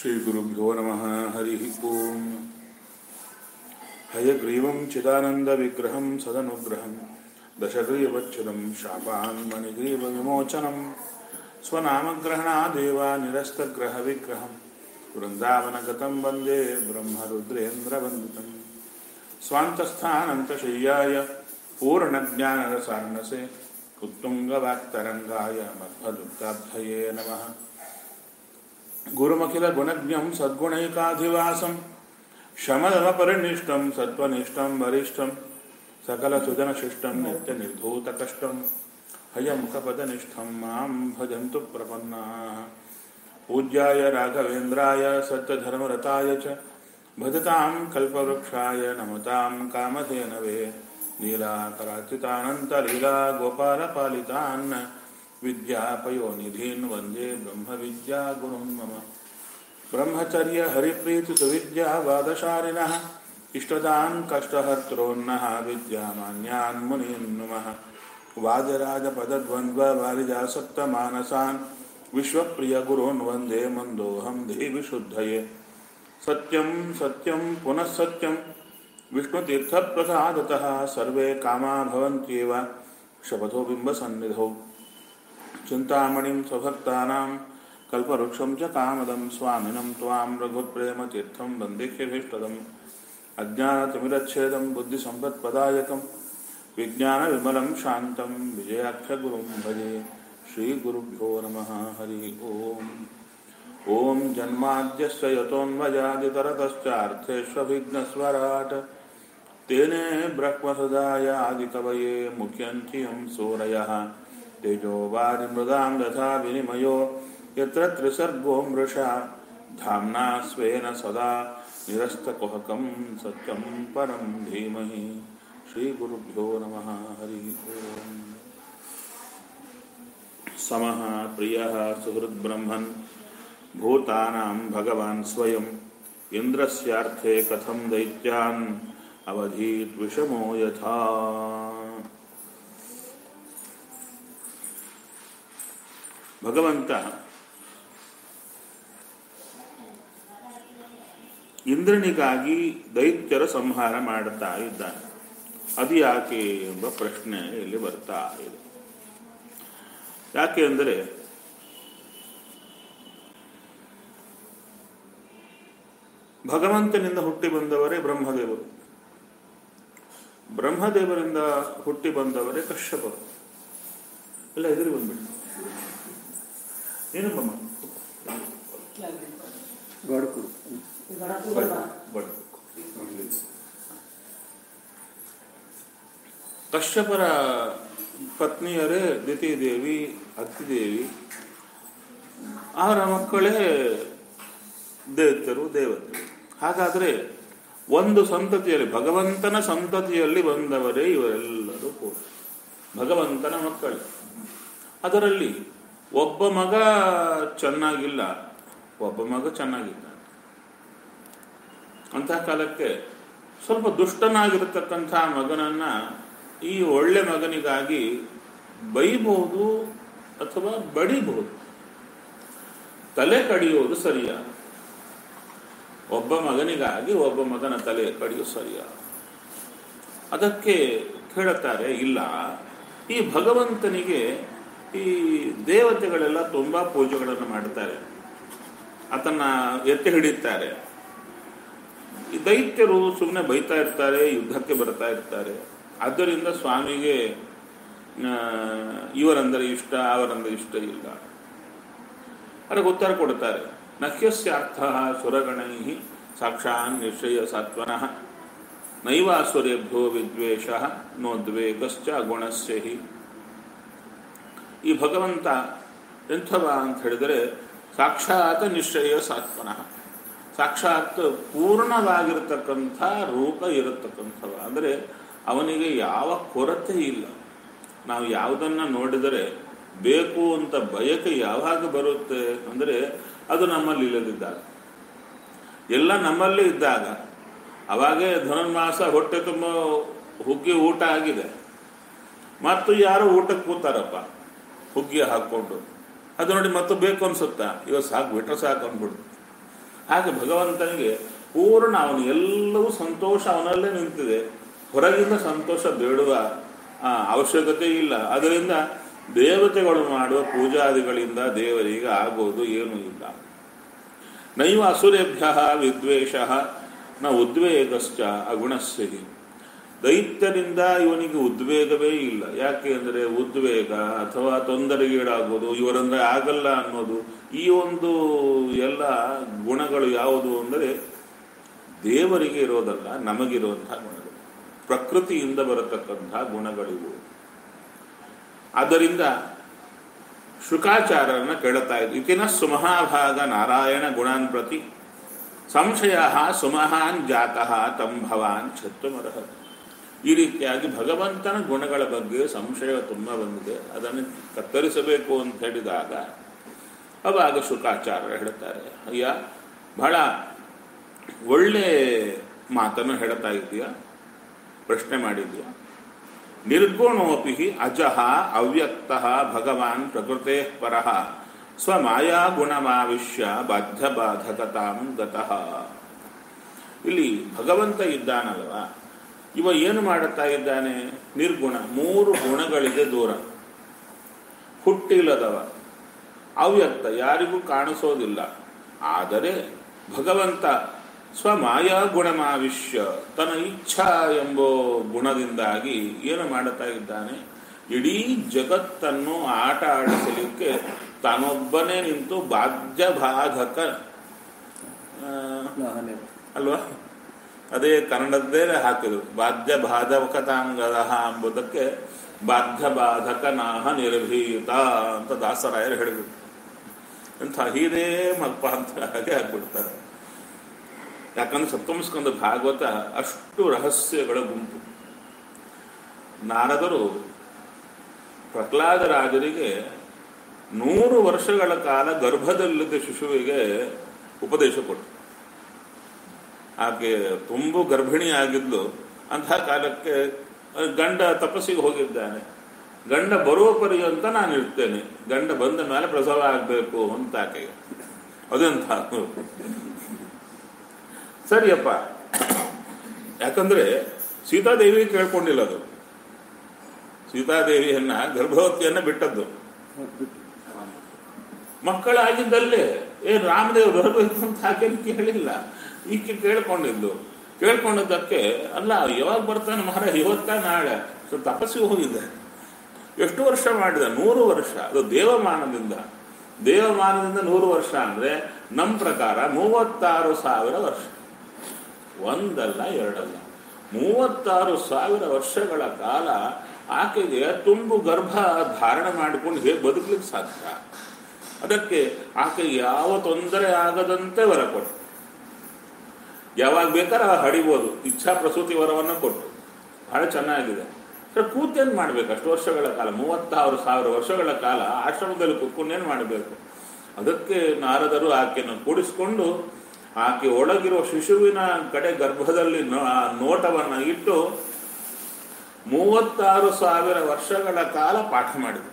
श्रीगुरुभ्यो नमः हरिः ओम् हयग्रीवं चिदानन्दविग्रहं सदनुग्रहं दशग्रीवच्छिदं शापान्मणिग्रीवविमोचनं स्वनामग्रहणादेव निरस्तग्रहविग्रहं वृन्दावनगतं वन्दे ब्रह्मरुद्रेन्द्रवन्दितम् स्वान्तस्थानन्तशय्याय पूर्णज्ञानरसार्णसे उत्तुङ्गवाक्तरङ्गाय मध्वदुग्धाब्धये नमः गुरुमखिलगुणज्ञं सद्गुणैकाधिवासं शमदमपरिनिष्टं सत्त्वनिष्ठं वरिष्ठं सकलसुजनशिष्टं नित्यनिर्धूतकष्टं हयमुखपदनिष्ठं मां भजन्तु प्रपन्नाः पूज्याय राघवेन्द्राय सत्यधर्मरताय च भजतां कल्पवृक्षाय नमतां कामधेनवे नीलाकराचितानन्तलीला गोपालपालितान् विद्यापयोनिधीन् वन्दे ब्रह्मविद्यागुरुन् मम ब्रह्मचर्यहरिप्रीतिसुविद्यावादशालिनः इष्टदान् कष्टहर्त्रोन्नः विद्यामान्यान् मुनीन् नुमः वाजराजपदद्वन्द्ववारिजासक्तमानसान् विश्वप्रियगुरोन् वन्दे मन्दोऽहं देविशुद्धये सत्यं सत्यं पुनः सत्यं विष्णुतीर्थप्रसादतः सर्वे कामा भवन्त्येव शपथो बिम्बसन्निधौ चिन्तामणिं स्वभक्तानां कल्पवृक्षं च कामदं स्वामिनं त्वां रघुप्रेमतीर्थं वन्देह्यभीष्टदम् अज्ञानतिमिरच्छेदं बुद्धिसम्पत्पदायकं विज्ञानविमलं शान्तं विजयाख्यगुरुं भजे श्रीगुरुभ्यो नमः हरिः ओम् ॐ जन्माद्यस्य यतोऽन्वयादितरतश्चार्थेष्वभिघ्नस्वराट् तेने ब्रह्मसदाय आदिकवये मुख्यन्त्यं सूरयः तेजो वारिमृदां तथा विनिमयो यत्र त्रिसर्गो मृषा धाम्ना स्वेन सदा निरस्तकुहकं सत्यं परं धीमहि श्रीगुरुभ्यो नमः हरिः ओम् समः प्रियः सुहृद्ब्रह्मन् भूतानां भगवान् स्वयम् इन्द्रस्यार्थे कथं दैत्यान् अवधीत् विषमो यथा ಭಗವಂತ ಇಂದ್ರನಿಗಾಗಿ ದೈತ್ಯರ ಸಂಹಾರ ಮಾಡುತ್ತಾ ಇದ್ದಾನೆ ಅದು ಯಾಕೆ ಎಂಬ ಪ್ರಶ್ನೆ ಇಲ್ಲಿ ಬರ್ತಾ ಇದೆ ಯಾಕೆ ಅಂದರೆ ಭಗವಂತನಿಂದ ಹುಟ್ಟಿ ಬಂದವರೇ ಬ್ರಹ್ಮದೇವರು ಬ್ರಹ್ಮದೇವರಿಂದ ಹುಟ್ಟಿ ಬಂದವರೇ ಕಶ್ಯಪರು ಎಲ್ಲ ಎದುರು ಬಂದ್ಬಿಟ್ಟು ಏನು ಬಮ್ಮ ಗಡ್ಕು ಕಶ್ಯಪರ ಪತ್ನಿಯರೇ ದೇವಿ ಅತ್ತಿದೇವಿ ಅವರ ಮಕ್ಕಳೇ ದೈತ್ಯರು ದೇವತೆಗಳು ಹಾಗಾದರೆ ಒಂದು ಸಂತತಿಯಲ್ಲಿ ಭಗವಂತನ ಸಂತತಿಯಲ್ಲಿ ಬಂದವರೇ ಇವರೆಲ್ಲರೂ ಕೂಡ ಭಗವಂತನ ಮಕ್ಕಳು ಅದರಲ್ಲಿ ಒಬ್ಬ ಮಗ ಚೆನ್ನಾಗಿಲ್ಲ ಒಬ್ಬ ಮಗ ಚೆನ್ನಾಗಿದ್ದಾನೆ ಅಂತಹ ಕಾಲಕ್ಕೆ ಸ್ವಲ್ಪ ದುಷ್ಟನಾಗಿರತಕ್ಕಂಥ ಮಗನನ್ನ ಈ ಒಳ್ಳೆ ಮಗನಿಗಾಗಿ ಬೈಬಹುದು ಅಥವಾ ಬಡಿಬಹುದು ತಲೆ ಕಡಿಯುವುದು ಸರಿಯ ಒಬ್ಬ ಮಗನಿಗಾಗಿ ಒಬ್ಬ ಮಗನ ತಲೆ ಕಡಿಯು ಸರಿಯ ಅದಕ್ಕೆ ಹೇಳುತ್ತಾರೆ ಇಲ್ಲ ಈ ಭಗವಂತನಿಗೆ ಈ ದೇವತೆಗಳೆಲ್ಲ ತುಂಬಾ ಪೂಜೆಗಳನ್ನು ಮಾಡುತ್ತಾರೆ ಆತನ್ನ ಎತ್ತಿ ಹಿಡಿಯುತ್ತಾರೆ ಈ ದೈತ್ಯರು ಸುಮ್ಮನೆ ಬೈತಾ ಇರ್ತಾರೆ ಯುದ್ಧಕ್ಕೆ ಬರ್ತಾ ಇರ್ತಾರೆ ಆದ್ದರಿಂದ ಸ್ವಾಮಿಗೆ ಇವರಂದರೆ ಇಷ್ಟ ಅವರಂದರೆ ಇಷ್ಟ ಇಲ್ಲ ಅದಕ್ಕೆ ಉತ್ತರ ಕೊಡ್ತಾರೆ ನಹ್ಯಸ್ಯಾರ್ಥ ಸುರಗಣೈ ಸಾಕ್ಷಾನ್ ನಿಶ್ಚಯ ಸಾತ್ವನಃ ನೈವಾಸುರೇಭ್ಯೋ ವಿದ್ವೇಷ ನೋದ್ವೇಗಶ್ಚ ಗುಣಸ್ಯ ಹಿ ಈ ಭಗವಂತ ಎಂಥವ ಅಂತ ಹೇಳಿದರೆ ಸಾಕ್ಷಾತ್ ನಿಶ್ಚಯ ಸಾತ್ಮನಃ ಸಾಕ್ಷಾತ್ ಪೂರ್ಣವಾಗಿರತಕ್ಕಂಥ ರೂಪ ಇರತಕ್ಕಂಥವ ಅಂದರೆ ಅವನಿಗೆ ಯಾವ ಕೊರತೆ ಇಲ್ಲ ನಾವು ಯಾವುದನ್ನ ನೋಡಿದರೆ ಬೇಕು ಅಂತ ಬಯಕೆ ಯಾವಾಗ ಬರುತ್ತೆ ಅಂದರೆ ಅದು ನಮ್ಮಲ್ಲಿ ಇಲ್ಲದಿದ್ದಾಗ ಎಲ್ಲ ನಮ್ಮಲ್ಲೇ ಇದ್ದಾಗ ಅವಾಗೇ ಧನುರ್ಮಾಸ ಹೊಟ್ಟೆ ತುಂಬ ಹುಗ್ಗಿ ಊಟ ಆಗಿದೆ ಮತ್ತು ಯಾರೋ ಊಟಕ್ಕೆ ಕೂತಾರಪ್ಪ ಹುಗ್ಗಿ ಹಾಕ್ಕೊಂಡು ಅದು ನೋಡಿ ಮತ್ತೆ ಬೇಕು ಅನ್ಸುತ್ತಾ ಇವತ್ತು ಸಾಕು ಬಿಟ್ರೆ ಸಾಕು ಅಂದ್ಬಿಡು ಹಾಗೆ ಭಗವಂತನಿಗೆ ಪೂರ್ಣ ಅವನು ಎಲ್ಲವೂ ಸಂತೋಷ ಅವನಲ್ಲೇ ನಿಂತಿದೆ ಹೊರಗಿಂದ ಸಂತೋಷ ಬೇಡುವ ಆ, ಅವಶ್ಯಕತೆ ಇಲ್ಲ ಅದರಿಂದ ದೇವತೆಗಳು ಮಾಡುವ ಪೂಜಾದಿಗಳಿಂದ ದೇವರಿಗೆ ಆಗೋದು ಏನೂ ಇಲ್ಲ ನೈವ ಅಸುರೇಭ್ಯ ವಿದ್ವೇಷ ನ ಉದ್ವೇಗಶ್ಚ ಅಗುಣಸ್ಯ ಹಿ. ದೈತ್ಯರಿಂದ ಇವನಿಗೆ ಉದ್ವೇಗವೇ ಇಲ್ಲ ಯಾಕೆ ಅಂದರೆ ಉದ್ವೇಗ ಅಥವಾ ತೊಂದರೆಗೀಡಾಗೋದು ಇವರಂದ್ರೆ ಆಗಲ್ಲ ಅನ್ನೋದು ಈ ಒಂದು ಎಲ್ಲ ಗುಣಗಳು ಯಾವುದು ಅಂದರೆ ದೇವರಿಗೆ ಇರೋದಲ್ಲ ನಮಗಿರುವಂತಹ ಗುಣಗಳು ಪ್ರಕೃತಿಯಿಂದ ಬರತಕ್ಕಂತಹ ಗುಣಗಳಿವು ಆದ್ದರಿಂದ ಶುಕಾಚಾರ್ಯರನ್ನ ಕೇಳುತ್ತಾ ಇದ್ದು ಇತಿನ ಸುಮಹಾಭಾಗ ನಾರಾಯಣ ಗುಣಾನ್ ಪ್ರತಿ ಸಂಶಯ ಸುಮಹಾನ್ ಜಾತಃ ತಂ ಭವಾನ್ ಛತ್ವಮರಹ ಈ ರೀತಿಯಾಗಿ ಭಗವಂತನ ಗುಣಗಳ ಬಗ್ಗೆ ಸಂಶಯ ತುಂಬ ಬಂದಿದೆ ಅದನ್ನು ಕತ್ತರಿಸಬೇಕು ಅಂತ ಹೇಳಿದಾಗ ಅವಾಗ ಶುಕಾಚಾರ್ಯರು ಹೇಳ್ತಾರೆ ಅಯ್ಯ ಬಹಳ ಒಳ್ಳೆ ಮಾತನ್ನು ಹೇಳ್ತಾ ಇದೆಯಾ ಪ್ರಶ್ನೆ ಮಾಡಿದ್ಯಾ ನಿರ್ಗುಣೋಪಿ ಅಜಃ ಅವ್ಯಕ್ತ ಭಗವಾನ್ ಪ್ರಕೃತೆ ಪರಃ ಸ್ವಮಾಯಾ ಗುಣಮಾವಿಶ್ಯ ಬಾಧ್ಯ ಬಾಧಕತಾಂ ಗತಃ ಇಲ್ಲಿ ಭಗವಂತ ಇದ್ದಾನಲ್ವ ಇವ ಏನು ಮಾಡುತ್ತಾ ಇದ್ದಾನೆ ನಿರ್ಗುಣ ಮೂರು ಗುಣಗಳಿಗೆ ದೂರ ಹುಟ್ಟಿಲ್ಲದವ ಅವ್ಯಕ್ತ ಯಾರಿಗೂ ಕಾಣಿಸೋದಿಲ್ಲ ಆದರೆ ಭಗವಂತ ಸ್ವಮಾಯಾ ಗುಣಮಾವಿಶ್ಯ ತನ್ನ ಇಚ್ಛಾ ಎಂಬ ಗುಣದಿಂದಾಗಿ ಏನು ಮಾಡುತ್ತಾ ಇದ್ದಾನೆ ಇಡೀ ಜಗತ್ತನ್ನು ಆಟ ಆಡಿಸಲಿಕ್ಕೆ ತಾನೊಬ್ಬನೇ ನಿಂತು ಬಾಧ್ಯ ಬಾಧಕ ಆ, ಅಲ್ವಾ ಅದೇ ಕನ್ನಡದ್ದೇ ಹಾಕಿದ್ರು ಬಾಧ್ಯ ಬಾಧಕತಾಂಗದ ಎಂಬುದಕ್ಕೆ ಬಾಧ್ಯ ಬಾಧಕ ನಾಹ ನಿರ್ಭೀತ ಅಂತ ದಾಸರಾಯರು ಹೇಳಿದ್ರು ಎಂಥ ಹೀರೇ ಮಲ್ಪ ಅಂತ ಹಾಗೆ ಹಾಕ್ಬಿಡ್ತಾರೆ ಯಾಕಂದ್ರೆ ಸಪ್ತಮಸ್ಕಂದ ಭಾಗವತ ಅಷ್ಟು ರಹಸ್ಯಗಳ ಗುಂಪು ನಾರದರು ಪ್ರಹ್ಲಾದರಾಜರಿಗೆ ನೂರು ವರ್ಷಗಳ ಕಾಲ ಗರ್ಭದಲ್ಲಿದ್ದ ಶಿಶುವಿಗೆ ಉಪದೇಶ ಕೊಟ್ಟರು ಆಕೆ ತುಂಬು ಗರ್ಭಿಣಿ ಆಗಿದ್ಲು ಅಂತಹ ಕಾಲಕ್ಕೆ ಗಂಡ ತಪಸ್ಸಿಗೆ ಹೋಗಿದ್ದಾನೆ ಗಂಡ ಬರುವ ಪರ್ಯಂತ ನಾನು ಇರ್ತೇನೆ ಗಂಡ ಬಂದ ಮೇಲೆ ಪ್ರಸವ ಆಗಬೇಕು ಅಂತ ಆಕೆಗೆ ಅದೆಂತ ಸರಿಯಪ್ಪ ಯಾಕಂದ್ರೆ ಸೀತಾದೇವಿ ಕೇಳ್ಕೊಂಡಿಲ್ಲ ಅದು ಸೀತಾದೇವಿಯನ್ನ ಗರ್ಭವತಿಯನ್ನ ಬಿಟ್ಟದ್ದು ಮಕ್ಕಳಾಗಿದ್ದಲ್ಲೇ ಏ ರಾಮದೇವ್ ಬರಬೇಕು ಅಂತ ಆಕೆನ ಕೇಳಿಲ್ಲ ಈಕೆ ಕೇಳ್ಕೊಂಡಿದ್ದು ಕೇಳ್ಕೊಂಡಿದ್ದಕ್ಕೆ ಅಲ್ಲ ಯಾವಾಗ ಬರ್ತಾನೆ ಮಹಾರಾಜ ಇವತ್ತ ನಾಳೆ ಸೊ ತಪಸ್ಸಿಗೆ ಹೋಗಿದ್ದೆ ಎಷ್ಟು ವರ್ಷ ಮಾಡಿದ ನೂರು ವರ್ಷ ಅದು ದೇವಮಾನದಿಂದ ದೇವಮಾನದಿಂದ ನೂರು ವರ್ಷ ಅಂದ್ರೆ ನಮ್ಮ ಪ್ರಕಾರ ಮೂವತ್ತಾರು ಸಾವಿರ ವರ್ಷ ಒಂದಲ್ಲ ಎರಡಲ್ಲ ಮೂವತ್ತಾರು ಸಾವಿರ ವರ್ಷಗಳ ಕಾಲ ಆಕೆಗೆ ತುಂಬು ಗರ್ಭ ಧಾರಣೆ ಮಾಡಿಕೊಂಡು ಹೇಗೆ ಬದುಕಲಿಕ್ಕೆ ಸಾಧ್ಯ ಅದಕ್ಕೆ ಆಕೆ ಯಾವ ತೊಂದರೆ ಆಗದಂತೆ ವರ ಕೊಟ್ಟು ಯಾವಾಗ ಬೇಕಾದ್ರೆ ಆ ಹಡಿಬೋದು ಇಚ್ಛಾ ಪ್ರಸೂತಿ ವರವನ್ನು ಕೊಟ್ಟು ಬಹಳ ಚೆನ್ನಾಗಿದೆ ಸರ್ ಕೂತೇನು ಮಾಡ್ಬೇಕು ಅಷ್ಟು ವರ್ಷಗಳ ಕಾಲ ಮೂವತ್ತಾರು ಸಾವಿರ ವರ್ಷಗಳ ಕಾಲ ಆಶ್ರಮದಲ್ಲಿ ಕೂತ್ಕೊಂಡು ಏನು ಮಾಡಬೇಕು ಅದಕ್ಕೆ ನಾರದರು ಆಕೆಯನ್ನು ಕೂಡಿಸ್ಕೊಂಡು ಆಕೆ ಒಳಗಿರುವ ಶಿಶುವಿನ ಕಡೆ ಗರ್ಭದಲ್ಲಿ ನೋ- ಆ ನೋಟವನ್ನು ಇಟ್ಟು ಮೂವತ್ತಾರು ಸಾವಿರ ವರ್ಷಗಳ ಕಾಲ ಪಾಠ ಮಾಡಿದರು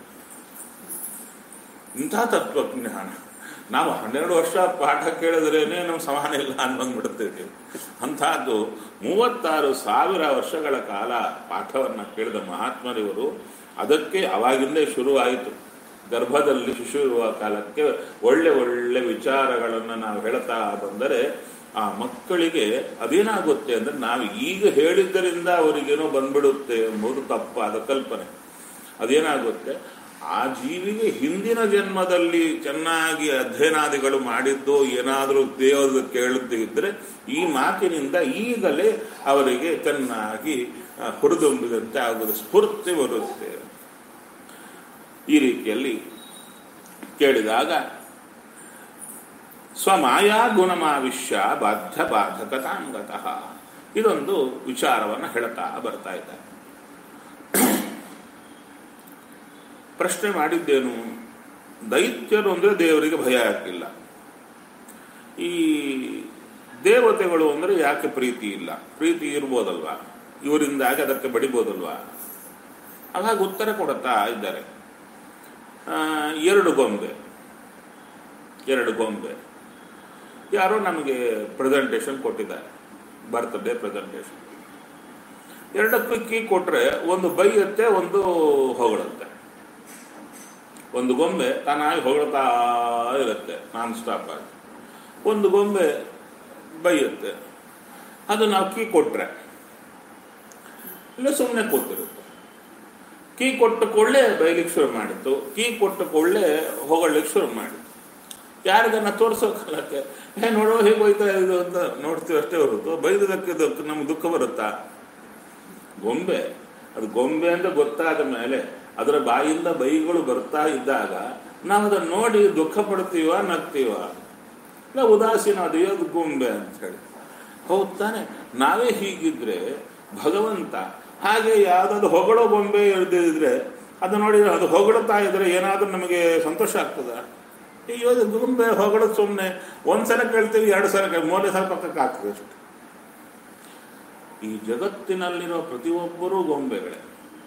ಇಂಥ ತತ್ವಜ್ಞಾನ ನಾವು ಹನ್ನೆರಡು ವರ್ಷ ಪಾಠ ಕೇಳಿದ್ರೇನೆ ನಮ್ಮ ಸಮಾನ ಇಲ್ಲ ಅನ್ಬಂದ್ಬಿಡ್ತೇವೆ ಅಂಥದ್ದು ಮೂವತ್ತಾರು ಸಾವಿರ ವರ್ಷಗಳ ಕಾಲ ಪಾಠವನ್ನು ಕೇಳಿದ ಮಹಾತ್ಮರಿವರು ಅದಕ್ಕೆ ಅವಾಗಿಂದೇ ಶುರುವಾಯಿತು ಗರ್ಭದಲ್ಲಿ ಶಿಶು ಇರುವ ಕಾಲಕ್ಕೆ ಒಳ್ಳೆ ಒಳ್ಳೆ ವಿಚಾರಗಳನ್ನು ನಾವು ಹೇಳ್ತಾ ಬಂದರೆ ಆ ಮಕ್ಕಳಿಗೆ ಅದೇನಾಗುತ್ತೆ ಅಂದ್ರೆ ನಾವು ಈಗ ಹೇಳಿದ್ದರಿಂದ ಅವರಿಗೇನೋ ಬಂದ್ಬಿಡುತ್ತೆ ಎಂಬುದು ತಪ್ಪಾದ ಕಲ್ಪನೆ ಅದೇನಾಗುತ್ತೆ ಆ ಜೀವಿಗೆ ಹಿಂದಿನ ಜನ್ಮದಲ್ಲಿ ಚೆನ್ನಾಗಿ ಅಧ್ಯಯನಾದಿಗಳು ಮಾಡಿದ್ದು ಏನಾದರೂ ದೇವರು ಕೇಳದ್ದು ಇದ್ರೆ ಈ ಮಾತಿನಿಂದ ಈಗಲೇ ಅವರಿಗೆ ಚೆನ್ನಾಗಿ ಆ, ಹುರಿದುಂಬಿದಂತೆ ಆಗುವುದು ಸ್ಫೂರ್ತಿ ಬರುತ್ತೆ ಈ ರೀತಿಯಲ್ಲಿ ಕೇಳಿದಾಗ ಸ್ವಮಾಯಾ ಗುಣಮಾವಿಶ್ಯ ಬಾಧ್ಯ ಬಾಧಕತಾಂಗತಃ ಇದೊಂದು ವಿಚಾರವನ್ನು ಹೇಳ್ತಾ ಬರ್ತಾ ಇದ್ದಾರೆ ಪ್ರಶ್ನೆ ಮಾಡಿದ್ದೇನು ದೈತ್ಯರು ಅಂದರೆ ದೇವರಿಗೆ ಭಯ ಆಗ್ತಿಲ್ಲ ಈ ದೇವತೆಗಳು ಅಂದರೆ ಯಾಕೆ ಪ್ರೀತಿ ಇಲ್ಲ ಪ್ರೀತಿ ಇರ್ಬೋದಲ್ವಾ ಇವರಿಂದಾಗಿ ಅದಕ್ಕೆ ಬಡಿಬೋದಲ್ವಾ ಅವಾಗ ಉತ್ತರ ಕೊಡುತ್ತಾ ಇದ್ದಾರೆ ಆ, ಎರಡು ಗೊಂಬೆ ಎರಡು ಗೊಂಬೆ ಯಾರೋ ನಮಗೆ ಪ್ರೆಸೆಂಟೇಷನ್ ಕೊಟ್ಟಿದ್ದಾರೆ ಬರ್ತ್ಡೇ ಪ್ರೆಸೆಂಟೇಷನ್ ಎರಡಕ್ಕೂ ಕೀ ಕೊಟ್ರೆ ಒಂದು ಬೈಯತ್ತೆ ಒಂದು ಹೊಗಳುತ್ತೆ ಒಂದು ಗೊಂಬೆ ತಾನಾಗಿ ಹೊಗಳ್ತಾ ಇರುತ್ತೆ ನಾನ್ ಸ್ಟಾಪ್ ಆಗಿ ಒಂದು ಗೊಂಬೆ ಬೈಯುತ್ತೆ ಅದು ನಾವು ಕೀ ಕೊಟ್ರೆ ಇಲ್ಲ ಸುಮ್ಮನೆ ಕೂತಿರುತ್ತೆ ಕೀ ಕೊಟ್ಟ ಕೊಳ್ಳೆ ಬೈಲಿಕ್ಕೆ ಶುರು ಮಾಡಿತ್ತು ಕೀ ಕೊಟ್ಟ ಕೊಳ್ಳೆ ಹೊಗಳಿಕ್ಕೆ ಶುರು ಮಾಡಿತ್ತು ಯಾರಿಗನ್ನ ತೋರಿಸೋಕಲ್ಲಕ್ಕೆ ಏ ನೋಡೋ ಹೇಗೆ ಹೋಯ್ತಾ ಇದು ಅಂತ ನೋಡ್ತೀವಿ ಅಷ್ಟೇ ಹೊರತು ಬೈದದಕ್ಕೆ ದುಃಖ ನಮ್ಗೆ ದುಃಖ ಬರುತ್ತಾ ಗೊಂಬೆ ಅದು ಗೊಂಬೆ ಅಂತ ಗೊತ್ತಾದ ಮೇಲೆ ಅದರ ಬಾಯಿಂದ ಬೈಗಳು ಬರ್ತಾ ಇದ್ದಾಗ ನಾವು ಅದನ್ನು ನೋಡಿ ದುಃಖ ಪಡ್ತೀವ ನಗ್ತೀವ ಇಲ್ಲ ಉದಾಸೀನ ಅದು ಅದು ಗೊಂಬೆ ಅಂತ ಹೇಳಿ ಹೌದು ತಾನೆ ನಾವೇ ಹೀಗಿದ್ರೆ ಭಗವಂತ ಹಾಗೆ ಯಾವ್ದಾದ್ರು ಹೊಗಳೋ ಗೊಂಬೆ ಇರ್ದಿದ್ರೆ ಅದು ನೋಡಿ ಅದು ಹೊಗಳುತ್ತಾ ಇದ್ರೆ ಏನಾದ್ರೂ ನಮಗೆ ಸಂತೋಷ ಆಗ್ತದ ಅಯ್ಯೋ ಅದು ಗೊಂಬೆ ಹೊಗಳೋದು ಸುಮ್ಮನೆ ಒಂದ್ಸಲ ಕೇಳ್ತೀವಿ ಎರಡು ಸಲ ಕೇಳಿ ಮೂರನೇ ಸಲ ಪಕ್ಕಕ್ಕೆ ಆಗ್ತದೆ ಅಷ್ಟು ಈ ಜಗತ್ತಿನಲ್ಲಿರೋ ಪ್ರತಿಯೊಬ್ಬರೂ ಗೊಂಬೆಗಳೇ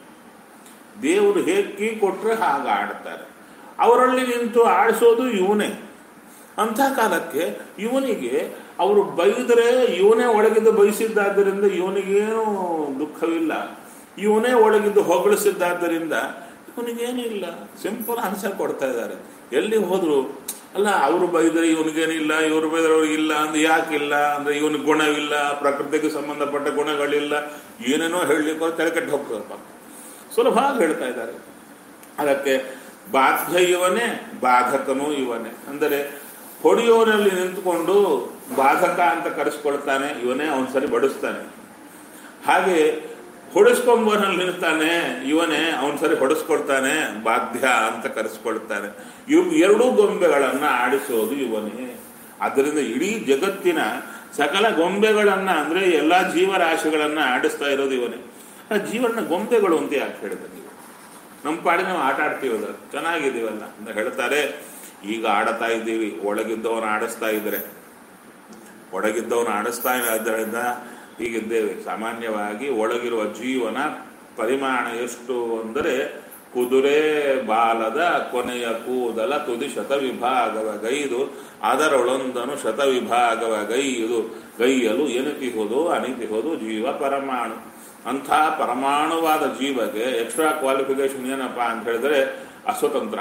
ದೇವರು ಹೇಗೆ ಕೀ ಕೊಟ್ರೆ ಹಾಗೆ ಆಡ್ತಾರೆ ಅವರಲ್ಲಿ ನಿಂತು ಆಡಿಸೋದು ಇವನೇ ಅಂಥ ಕಾಲಕ್ಕೆ ಇವನಿಗೆ ಅವರು ಬೈದರೆ ಇವನೇ ಒಳಗಿದ್ದು ಬಯಸಿದ್ದಾದ್ದರಿಂದ ಇವನಿಗೇನು ದುಃಖವಿಲ್ಲ ಇವನೇ ಒಳಗಿದ್ದು ಹೊಗಳಿಸಿದ್ದಾದ್ದರಿಂದ ಇವನಿಗೇನಿಲ್ಲ ಸಿಂಪಲ್ ಆನ್ಸರ್ ಕೊಡ್ತಾ ಇದ್ದಾರೆ ಎಲ್ಲಿ ಹೋದ್ರು ಅಲ್ಲ ಅವರು ಬೈದರೆ ಇವನಿಗೇನಿಲ್ಲ ಇವರು ಬೈದರೆ ಅವ್ರಿಗಿಲ್ಲ ಅಂದ್ರೆ ಯಾಕಿಲ್ಲ ಅಂದ್ರೆ ಇವನಿಗೆ ಗುಣವಿಲ್ಲ ಪ್ರಕೃತಿಗೆ ಸಂಬಂಧಪಟ್ಟ ಗುಣಗಳಿಲ್ಲ ಏನೇನೋ ಹೇಳಲಿಕ್ಕೆ ತಲೆಕೆಟ್ಟು ಹೋಗ್ತದಪ್ಪ ಸುಲಭವಾಗಿ ಹೇಳ್ತಾ ಇದ್ದಾರೆ ಅದಕ್ಕೆ ಬಾಧ್ಯ ಇವನೇ ಬಾಧಕನೂ ಇವನೇ ಅಂದರೆ ಹೊಡೆಯೋನಲ್ಲಿ ನಿಂತುಕೊಂಡು ಬಾಧಕ ಅಂತ ಕರೆಸ್ಕೊಳ್ತಾನೆ ಇವನೇ ಅವನ್ಸರಿ ಬಡಿಸ್ತಾನೆ ಹಾಗೆ ಹೊಡಿಸ್ಕೊಂಬನಲ್ಲಿ ನಿಲ್ತಾನೆ ಇವನೇ ಅವನ್ ಸರಿ ಹೊಡೆಸ್ಕೊಳ್ತಾನೆ ಬಾಧ್ಯ ಅಂತ ಕರೆಸ್ಕೊಳ್ತಾನೆ ಇವ್ ಎರಡೂ ಗೊಂಬೆಗಳನ್ನ ಆಡಿಸೋದು ಇವನೇ ಅದರಿಂದ ಇಡೀ ಜಗತ್ತಿನ ಸಕಲ ಗೊಂಬೆಗಳನ್ನ ಅಂದ್ರೆ ಎಲ್ಲಾ ಜೀವರಾಶಿಗಳನ್ನ ಆಡಿಸ್ತಾ ಇರೋದು ಇವನೇ ಆ ಜೀವನ ಗೊಂಬೆಗಳು ಅಂತ ಯಾಕೆ ಹೇಳಿದ್ರೆ ನೀವು ನಮ್ಮ ಪಾಡಿ ನಾವು ಆಟ ಆಡ್ತೀವಲ್ಲ ಚೆನ್ನಾಗಿದ್ದೀವಲ್ಲ ಅಂತ ಹೇಳ್ತಾರೆ ಈಗ ಆಡತಾ ಇದ್ದೀವಿ ಒಳಗಿದ್ದವನ ಆಡಿಸ್ತಾ ಇದ್ರೆ ಒಳಗಿದ್ದವನ ಆಡಿಸ್ತಾ ಇದ್ದರಿಂದ ಹೀಗಿದ್ದೇವೆ ಸಾಮಾನ್ಯವಾಗಿ ಒಳಗಿರುವ ಜೀವನ ಪರಿಮಾಣ ಎಷ್ಟು ಅಂದರೆ ಕುದುರೆ ಬಾಲದ ಕೊನೆಯ ಕೂದಲ ತುದಿ ಶತವಿಭಾಗವ ಗೈದು ಅದರೊಳೊಂದನು ಶತವಿಭಾಗವ ಗೈದು ಗೈಯಲು ಎನಿತಿಹುದು ಅನಿತಿಹುದು ಜೀವ ಪರಮಾಣು ಅಂಥ ಪರಮಾಣುವಾದ ಜೀವಗೆ ಎಕ್ಸ್ಟ್ರಾ ಕ್ವಾಲಿಫಿಕೇಶನ್ ಏನಪ್ಪ ಅಂತ ಹೇಳಿದ್ರೆ ಅಸ್ವತಂತ್ರ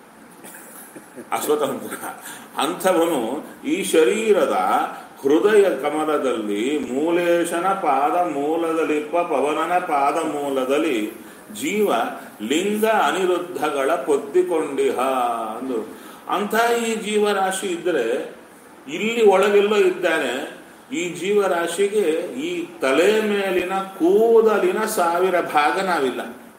ಅಸ್ವತಂತ್ರ ಅಂಥವನು ಈ ಶರೀರದ ಹೃದಯ ಕಮಲದಲ್ಲಿ ಮೂಲೇಶನ ಪಾದ ಮೂಲದಲ್ಲಿಪ್ಪ ಪವನನ ಪಾದ ಮೂಲದಲ್ಲಿ ಜೀವ ಲಿಂಗ ಅನಿರುದ್ಧಗಳ ಪೊದ್ದಿಕೊಂಡಿಹ ಅಂದು ಅಂಥ ಈ ಜೀವರಾಶಿ ಇದ್ರೆ ಇಲ್ಲಿ ಒಳಗೆಲ್ಲೋ ಇದ್ದಾನೆ ಈ ಜೀವರಾಶಿಗೆ ಈ ತಲೆ ಮೇಲಿನ ಕೂದಲಿನ ಸಾವಿರ ಭಾಗ ನಾವಿಲ್ಲ